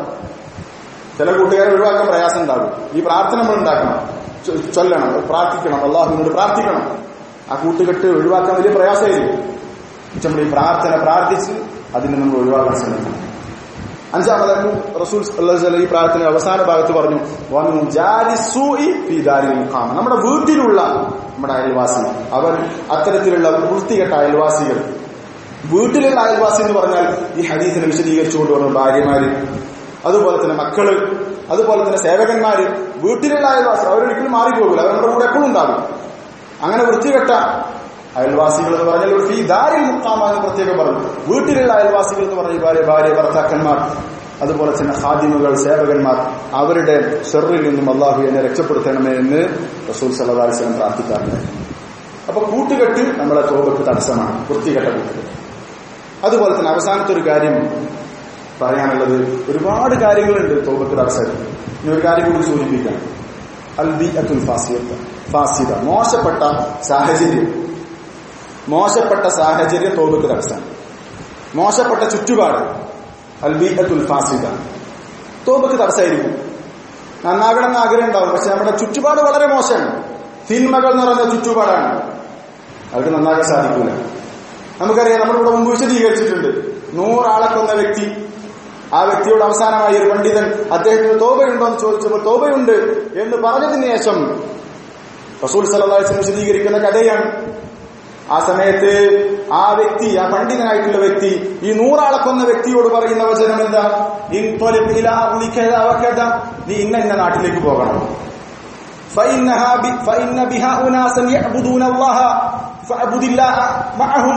ചില കൂട്ടുകാരെ ഒഴിവാക്കാൻ പ്രയാസം ഉണ്ടാകും ഈ പ്രാർത്ഥന നമ്മൾ ഉണ്ടാക്കണം ചൊ- ചൊല്ലണം പ്രാർത്ഥിക്കണം അള്ളാഹുവിനോട് പ്രാർത്ഥിക്കണം ആ കൂട്ടുകെട്ട് ഒഴിവാക്കാൻ വലിയ പ്രയാസമായിരിക്കും പക്ഷെ നമ്മൾ ഈ പ്രാർത്ഥന പ്രാർത്ഥിച്ച് അതിനെ നമ്മൾ ഒഴിവാക്കാൻ ശ്രമിക്കണം അഞ്ചാമതായി റസൂൽ സല്ലല്ലാഹു അലൈഹി വസല്ലം ഈ പ്രാർത്ഥന അവസാന ഭാഗത്ത് പറഞ്ഞു വമിൻ ജാരി സൂഇ ഫീ ദാരിൽ മുഖാമ നമ്മുടെ വീട്ടിലുള്ള നമ്മുടെ അയൽവാസി അവർ അത്തരത്തിലുള്ള വൃത്തികെട്ട അയൽവാസികൾ വീട്ടിലുള്ള അയൽവാസി എന്ന് പറഞ്ഞാൽ ഈ ഹദീസിനെ വിശദീകരിച്ചുകൊണ്ട് പറഞ്ഞു ഭാര്യമാര് അതുപോലെ തന്നെ മക്കള് അതുപോലെ തന്നെ സേവകന്മാര് വീട്ടിലുള്ള അയൽവാസി അവരൊരിക്കലും മാറിപ്പോകില്ല അവർ നമ്മുടെ കൂടെ എപ്പോഴും ഉണ്ടാകും അങ്ങനെ വൃത്തികെട്ട അയൽവാസികൾ എന്ന് പറഞ്ഞാൽ ഒരു ഫീ ദാരിൽ മുക്കാമ എന്ന് പ്രത്യേകം പറഞ്ഞു വീട്ടിലുള്ള അയൽവാസികൾ എന്ന് പറഞ്ഞ ഭാര്യ ഭാര്യ ഭർത്താക്കന്മാർ അതുപോലെ തന്നെ ഹാദിമുകൾ സേവകന്മാർ അവരുടെ ഷെറിൽ നിന്നും അള്ളാഹു എന്നെ രക്ഷപ്പെടുത്തണമേ എന്ന് റസൂൽ സല്ലല്ലാഹു അലൈഹി വസല്ലം പ്രാർത്ഥിക്കാറുണ്ട് അപ്പൊ കൂട്ടുകെട്ട് നമ്മളെ തോപക്ക് തടസ്സമാണ് വൃത്തികെട്ട കൂട്ടുകെട്ട് അതുപോലെ തന്നെ അവസാനത്തെ ഒരു കാര്യം പറയാനുള്ളത് ഒരുപാട് കാര്യങ്ങളുണ്ട് തോപക്ക് തടസ്സം ഇനി ഒരു കാര്യം കൂടി സൂചിപ്പിക്കാം അൽ ബി അത്തുൽ ഫാസിയത്ത് ഫാസിദ മോശപ്പെട്ട സാഹചര്യം മോശപ്പെട്ട സാഹചര്യം തോപക്ക് തടസ്സം മോശപ്പെട്ട ചുറ്റുപാട് അൽ ബി അത്തുൽ ഫാസിദ തോപക്ക് തടസ്സമായിരിക്കും നന്നാകണം എന്ന് ആഗ്രഹം ഉണ്ടാവും പക്ഷെ നമ്മുടെ ചുറ്റുപാട് വളരെ മോശമാണ് തിന്മകൾ നിറഞ്ഞ ചുറ്റുപാടാണ് അവർക്ക് നന്നാകാൻ സാധിക്കൂല നമുക്കറിയാം നമ്മളിവിടെ മുമ്പ് വിശദീകരിച്ചിട്ടുണ്ട് നൂറാളെ കൊന്ന വ്യക്തി ആ വ്യക്തിയോട് അവസാനമായി ഒരു പണ്ഡിതൻ അദ്ദേഹത്തിന് തോബയുണ്ടോ എന്ന് ചോദിച്ചപ്പോൾ തോബയുണ്ട് എന്ന് പറഞ്ഞതിന് ശേഷം റസൂൽ സലഹ്ലിസ്ലം വിശദീകരിക്കുന്ന കഥയാണ് ആ സമയത്ത് ആ വ്യക്തി ആ പണ്ഡിതനായിട്ടുള്ള വ്യക്തി ഈ നൂറാളെ കൊന്ന വ്യക്തിയോട് പറയുന്ന വചനം എന്താ ഇൻ ത്വലിബ് ഇലാ അർളിക വകദ. നീ ഇന്ന ഇന്ന നാട്ടിലേക്ക് പോകണം فإنها ب... فإن بها أناسا يعبدون الله فاعبد الله معهم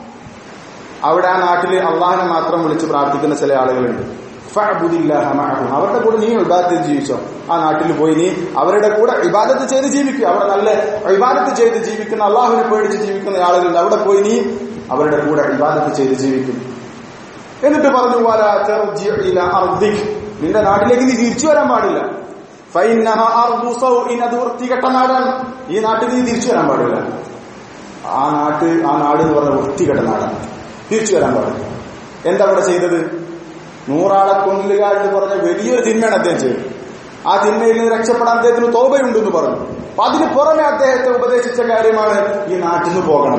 അവിടെ ആ നാട്ടില് അള്ളാഹിനെ മാത്രം വിളിച്ച് പ്രാർത്ഥിക്കുന്ന ചില ആളുകളുണ്ട് ഫഅബുദില്ലാഹ മഅഹും. അവരുടെ കൂടെ നീ ഇബാദത്ത് ജീവിച്ചോ ആ നാട്ടിൽ പോയി നീ അവരുടെ കൂടെ ഇബാദത്ത് ചെയ്ത് ജീവിക്കുക അവിടെ നല്ല ഇബാദത്ത് ചെയ്ത് ജീവിക്കുന്ന അള്ളാഹുവിനെ പേടിച്ച് ജീവിക്കുന്ന ആളുകളുണ്ട് അവിടെ പോയി നീ അവരുടെ കൂടെ ഇബാദത്ത് ചെയ്ത് ജീവിക്കും എന്നിട്ട് പറഞ്ഞു "വലാ തർജി ഇലാ അർദിക്." നിന്റെ നാട്ടിലേക്ക് നീ തിരിച്ചു വരാൻ പാടില്ല ഫൈനഹ അർദു സൗഇൻ. അത് വൃത്തികെട്ട നാടാണ് ഈ നാട്ടിൽ നീ തിരിച്ചു വരാൻ പാടില്ല ആ നാട്ട് ആ നാട് എന്ന് പറഞ്ഞ വൃത്തികെട്ട നാടാണ് തിരിച്ചു വരാൻ പാടില്ല എന്താ അവിടെ ചെയ്തത് നൂറാളെ കൊല്ലുക എന്ന് പറഞ്ഞ വലിയൊരു തിന്മയാണ് അദ്ദേഹം ചെയ്തത് ആ തിന്മയിൽ നിന്ന് രക്ഷപ്പെടാൻ അദ്ദേഹത്തിന് തോപയുണ്ടെന്ന് പറഞ്ഞു അപ്പൊ അതിന് പുറമെ അദ്ദേഹത്തെ ഉപദേശിച്ച കാര്യമാണ് ഈ നാട്ടിൽ നിന്ന് പോകണം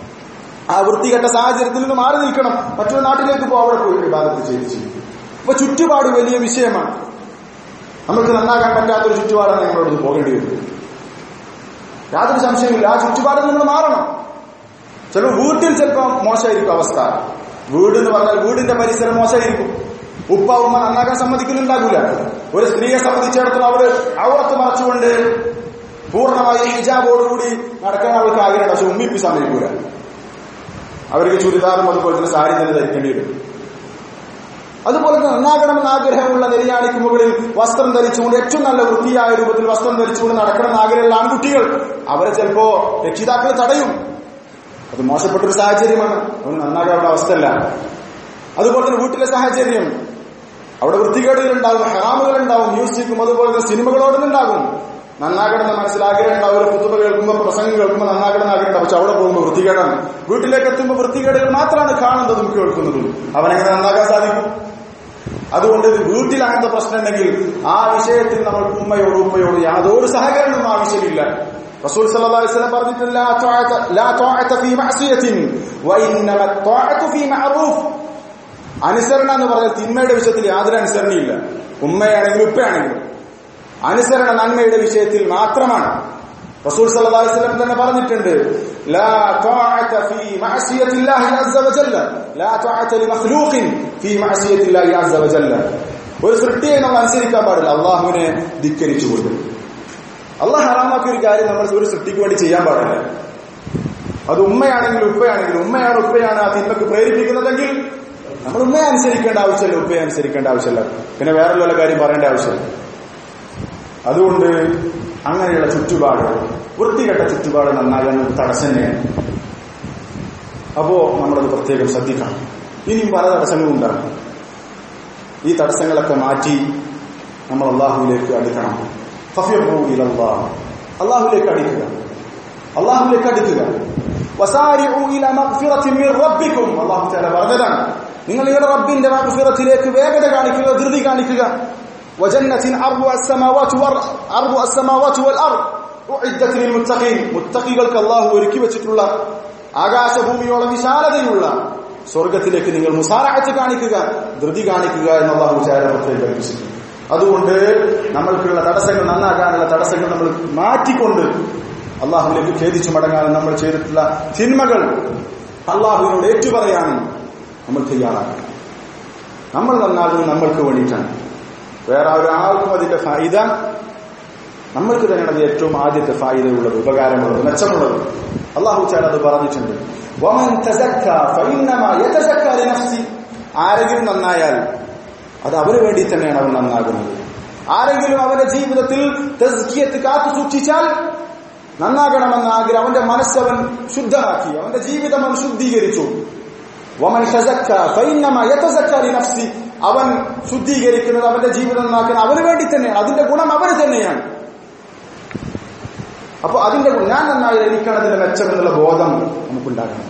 ആ വൃത്തികെട്ട സാഹചര്യത്തിൽ നിന്ന് മാറി നിൽക്കണം മറ്റൊരു നാട്ടിലേക്ക് പോ അവിടെ പോയി വിവാദത്തിൽ ചെയ്ത് ചെയ്യും അപ്പൊ ചുറ്റുപാട് വലിയ വിഷയമാണ് നമുക്ക് നന്നാക്കാൻ പറ്റാത്തൊരു ചുറ്റുപാടാണ് ഞങ്ങളോട് പോകേണ്ടി വരുന്നത് യാതൊരു സംശയമില്ല ആ ചുറ്റുപാടിൽ നമ്മൾ മാറണം ചില വീട്ടിൽ ചിലപ്പോൾ മോശമായിരിക്കും അവസ്ഥ വീട് എന്ന് പറഞ്ഞാൽ വീടിന്റെ പരിസരം മോശമായിരിക്കും ഉപ്പ ഉമ്മ നന്നാക്കാൻ സമ്മതിക്കുന്നുണ്ടാകില്ല ഒരു സ്ത്രീയെ സംബന്ധിച്ചിടത്തോളം അവര് ഔറത്ത് മറച്ചുകൊണ്ട് പൂർണ്ണമായി ഹിജാബോടുകൂടി നടക്കാൻ അവൾക്ക് ആഗ്രഹം പക്ഷെ ഉമ്മിപ്പി സമ്മതിക്കൂല അവർക്ക് ചുരിദാറും അതുപോലെ തന്നെ സാരി തന്നെ ധരിക്കേണ്ടി വരും അതുപോലെ തന്നെ നന്നാകണമെന്ന് ആഗ്രഹമുള്ള നെരിയാണിക്ക് മുകളിൽ വസ്ത്രം ധരിച്ചുകൊണ്ട് ഏറ്റവും നല്ല വൃത്തിയായ രൂപത്തിൽ വസ്ത്രം ധരിച്ചുകൊണ്ട് നടക്കണമെന്ന് ആഗ്രഹമുള്ള ആൺകുട്ടികൾ അവരെ ചിലപ്പോ രക്ഷിതാക്കൾ തടയും അത് മോശപ്പെട്ടൊരു സാഹചര്യമാണ് അവന് നന്നാകാനുള്ള അവസ്ഥയല്ല അതുപോലെ തന്നെ വീട്ടിലെ സാഹചര്യം അവിടെ വൃത്തികേടുകൾ ഉണ്ടാകും ഹറാമുകൾ ഉണ്ടാവും മ്യൂസിക്കും അതുപോലെ തന്നെ സിനിമകളോടൊന്നുണ്ടാകും നന്നാകണമെന്ന് മനസ്സിലാഗ്രഹം ഉണ്ടാവും ഒരു കുത്തുബ കേൾക്കുമ്പോൾ പ്രസംഗം കേൾക്കുമ്പോൾ നന്നാകണമെന്ന് ആഗ്രഹം പക്ഷെ അവിടെ പോകുമ്പോൾ വൃത്തികേടാണ് വീട്ടിലേക്ക് എത്തുമ്പോൾ വൃത്തികേടുകൾ മാത്രമാണ് കാണുന്നതും കേൾക്കുന്നതും അവനെങ്ങനെ നന്നാക്കാൻ സാധിക്കും അതുകൊണ്ട് ഇത് വീട്ടിൽ അങ്ങനത്തെ പ്രശ്നം ഉണ്ടെങ്കിൽ ആ വിഷയത്തിൽ നമ്മൾ ഉമ്മയോട് ഉപ്പയോട് യാതൊരു സഹകരണവും ആവശ്യമില്ല റസൂൽ സല്ലല്ലാഹു അലൈഹി വസല്ലം പറഞ്ഞിട്ടില്ല ലാ ത്വാഅത ലാ ത്വാഅത ഫീ മഅസിയത്തിൻ വഇന്നമ ത്വാഅതു ഫീ മഅറൂഫ് അനുസരണ എന്ന് പറഞ്ഞാൽ തിന്മയുടെ വിഷയത്തിൽ യാതൊരു അനുസരണയില്ല ഉമ്മയാണെങ്കിലും ഉപ്പയാണെങ്കിലും അനുസരണ നന്മയുടെ വിഷയത്തിൽ മാത്രമാണ് റസൂൽ സല്ലല്ലാഹു അലൈഹി വസല്ലം തന്നെ പറഞ്ഞിട്ടുണ്ട് ലാ തആത ഫീ മഅസിയത്തില്ലാഹി അസ്സ വജല്ല ലാ തആത ലി മഖ്ലൂഖിൻ ഫീ മഅസിയത്തില്ലാഹി അസ്സ വജല്ല ഒരു സൃഷ്ടിയെ നമ്മൾ അനുസരിക്കാൻ പാടില്ല അള്ളാഹുവിനെ ധിക്കരിച്ചുകൊണ്ട് അള്ളാഹ് ഹറാമാക്കിയ ഒരു കാര്യം നമ്മൾ ഒരു സൃഷ്ടിക്ക് വേണ്ടി ചെയ്യാൻ പാടില്ല അത് ഉമ്മയാണെങ്കിലും ഉപ്പയാണെങ്കിലും ഉമ്മയാണ് ഉപ്പയാണ് ആ തിന്മക്ക് പ്രേരിപ്പിക്കുന്നതെങ്കിൽ നമ്മൾ ഉമ്മയെ അനുസരിക്കേണ്ട ആവശ്യമില്ല ഉപ്പയെ അനുസരിക്കേണ്ട ആവശ്യമില്ല പിന്നെ വേറെയുള്ള കാര്യം പറയേണ്ട ആവശ്യമില്ല അതുകൊണ്ട് അങ്ങനെയുള്ള ചുറ്റുപാട് വൃത്തികെട്ട ചുറ്റുപാട് നന്നാകാൻ ഒരു തടസ്സം തന്നെയാണ് അപ്പോ നമ്മളത് പ്രത്യേകം ശ്രദ്ധിക്കണം ഇനിയും പല തടസ്സങ്ങളും ഉണ്ടാകും ഈ തടസ്സങ്ങളൊക്കെ മാറ്റി നമ്മൾ അള്ളാഹുവിലേക്ക് അടുക്കണം അള്ളാഹുലേക്ക് അടുക്കുക അള്ളാഹുലേക്ക് അടുക്കുക അള്ളാഹു ചില പറഞ്ഞതാണ് നിങ്ങൾ നിങ്ങളുടെ റബ്ബിന്റെ മഗ്ഫിറത്തിലേക്ക് വേഗത കാണിക്കുക ധൃതി കാണിക്കുക وجنة أرضها السماوات أرض السماوات والأرض أعدت للمتقين മുത്തഖികൾക്ക് അള്ളാഹു ഒരുക്കി വെച്ചിട്ടുള്ള ആകാശഭൂമിയോളം വിശാലതയുള്ള സ്വർഗത്തിലേക്ക് നിങ്ങൾ മുസാറാഴ്ച കാണിക്കുക ധൃതി കാണിക്കുക എന്ന് അള്ളാഹു ചാരപത്രയിൽ കൽപ്പിച്ചിട്ടുണ്ട് അതുകൊണ്ട് നമ്മൾക്കുള്ള തടസ്സങ്ങൾ നന്നാകാനുള്ള തടസ്സങ്ങൾ നമ്മൾ മാറ്റിക്കൊണ്ട് അള്ളാഹുവിലേക്ക് ഖേദിച്ചു മടങ്ങാനും നമ്മൾ ചെയ്തിട്ടുള്ള തിന്മകൾ അള്ളാഹുവിനോട് ഏറ്റുപറയാനും നമ്മൾ തയ്യാറാക്കണം നമ്മൾ നന്നാകുന്നത് നമ്മൾക്ക് വേണ്ടിയിട്ടാണ് വേറെ ഒരാൾക്കും അതിന്റെ ഫായിദ നമ്മൾക്ക് തന്നെയാണ് അത് ഏറ്റവും ആദ്യത്തെ ഫായിദയുള്ളത് ഉപകാരമുള്ളത് മെച്ചമുള്ളത് അള്ളാഹു ചാൻ അത് പറഞ്ഞിട്ടുണ്ട് ആരെങ്കിലും നന്നായാൽ അത് അവന് വേണ്ടി തന്നെയാണ് അവൻ നന്നാകുന്നത് ആരെങ്കിലും അവന്റെ ജീവിതത്തിൽ തസ്കിയത്ത് കാത്തു സൂക്ഷിച്ചാൽ നന്നാകണമെന്ന ആഗ്രഹം അവന്റെ മനസ്സവൻ ശുദ്ധമാക്കി അവന്റെ ജീവിതം അവൻ ശുദ്ധീകരിച്ചു വമൻ അവൻ ശുദ്ധീകരിക്കുന്നത് അവന്റെ ജീവിതം നന്നാക്കുന്നത് അവന് വേണ്ടി തന്നെയാണ് അതിന്റെ ഗുണം അവന് തന്നെയാണ് അപ്പൊ അതിന്റെ ഞാൻ നന്നായി എനിക്കാണ് അതിന്റെ മെച്ചം എന്നുള്ള ബോധം നമുക്കുണ്ടാകണം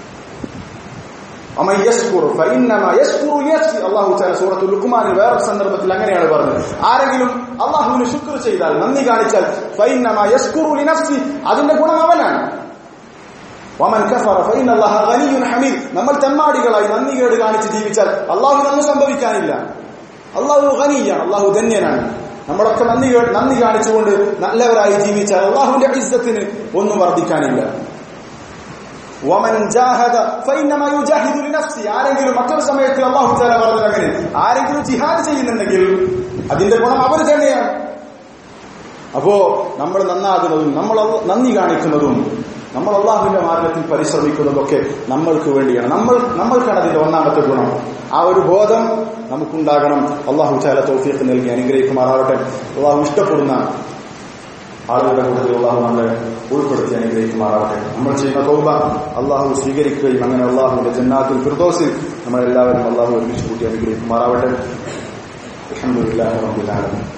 സൂറത്തുൽ ലുക്മാനിൽ വേറൊരു സന്ദർഭത്തിൽ അങ്ങനെയാണ് പറഞ്ഞത് ആരെങ്കിലും അള്ളാഹുവിന് ശുക്ർ ചെയ്താൽ നന്ദി കാണിച്ചാൽ അതിന്റെ ഗുണം അവനാണ് വമൻ കഫറ ഫൈന അല്ലാഹ ഗനിയുൻ ഹമീദ് നമ്മൾ തെമ്മാടികളായി നന്ദികേട് കാണിച്ച് ജീവിച്ചാൽ അള്ളാഹുവിനൊന്നും സംഭവിക്കാനില്ല അള്ളാഹു ഗനിയാണ് അള്ളാഹു ധന്യനാണ് നമ്മളൊക്കെ നന്ദി നന്ദി കാണിച്ചുകൊണ്ട് നല്ലവരായി ജീവിച്ചാൽ അള്ളാഹുവിന്റെ ഇസ്സത്തിന് ഒന്നും വർദ്ധിക്കാനില്ല വമൻ ജാഹദ ഫൈനമാ യുജാഹിദു ലിനഫ്സി ആരെങ്കിലും മറ്റൊരു സമയത്ത് അള്ളാഹു തആല പറഞ്ഞത് അങ്ങനെ ആരെങ്കിലും ജിഹാദ് ചെയ്യുന്നുണ്ടെങ്കിൽ അതിന്റെ ഗുണം അവർ തന്നെയാണ് അപ്പോ നമ്മൾ നന്നാകുന്നതും നമ്മൾ നന്ദി കാണിക്കുന്നതും നമ്മൾ അള്ളാഹുവിന്റെ മാർഗത്തിൽ പരിശ്രമിക്കുന്നതൊക്കെ നമ്മൾക്ക് വേണ്ടിയാണ് നമ്മൾ നമ്മൾക്കാണ് അതിന്റെ ഒന്നാമത്തെ ഗുണം ആ ഒരു ബോധം നമുക്കുണ്ടാകണം അള്ളാഹു ചാല തോഫിയൊക്കെ നൽകി അനുഗ്രഹിക്കുമാറാവട്ടെ അള്ളാഹു ഇഷ്ടപ്പെടുന്ന ആളുകളുടെ കൂട്ടത്തിൽ അള്ളാഹു നമ്മളെ ഉൾപ്പെടുത്തി അനുഗ്രഹിക്കുമാറാവട്ടെ നമ്മൾ ചെയ്യുന്ന തോബ അള്ളാഹു സ്വീകരിക്കുകയും അങ്ങനെ അള്ളാഹുവിന്റെ ജന്നാത്തിൽ ഫിർദോസിൽ നമ്മളെല്ലാവരും അള്ളാഹു ഒരുമിച്ച് കൂട്ടി അനുഗ്രഹിക്കുമാറാവട്ടെ അലഹമുല്ലാ റബ്ബുൽ ആലമീൻ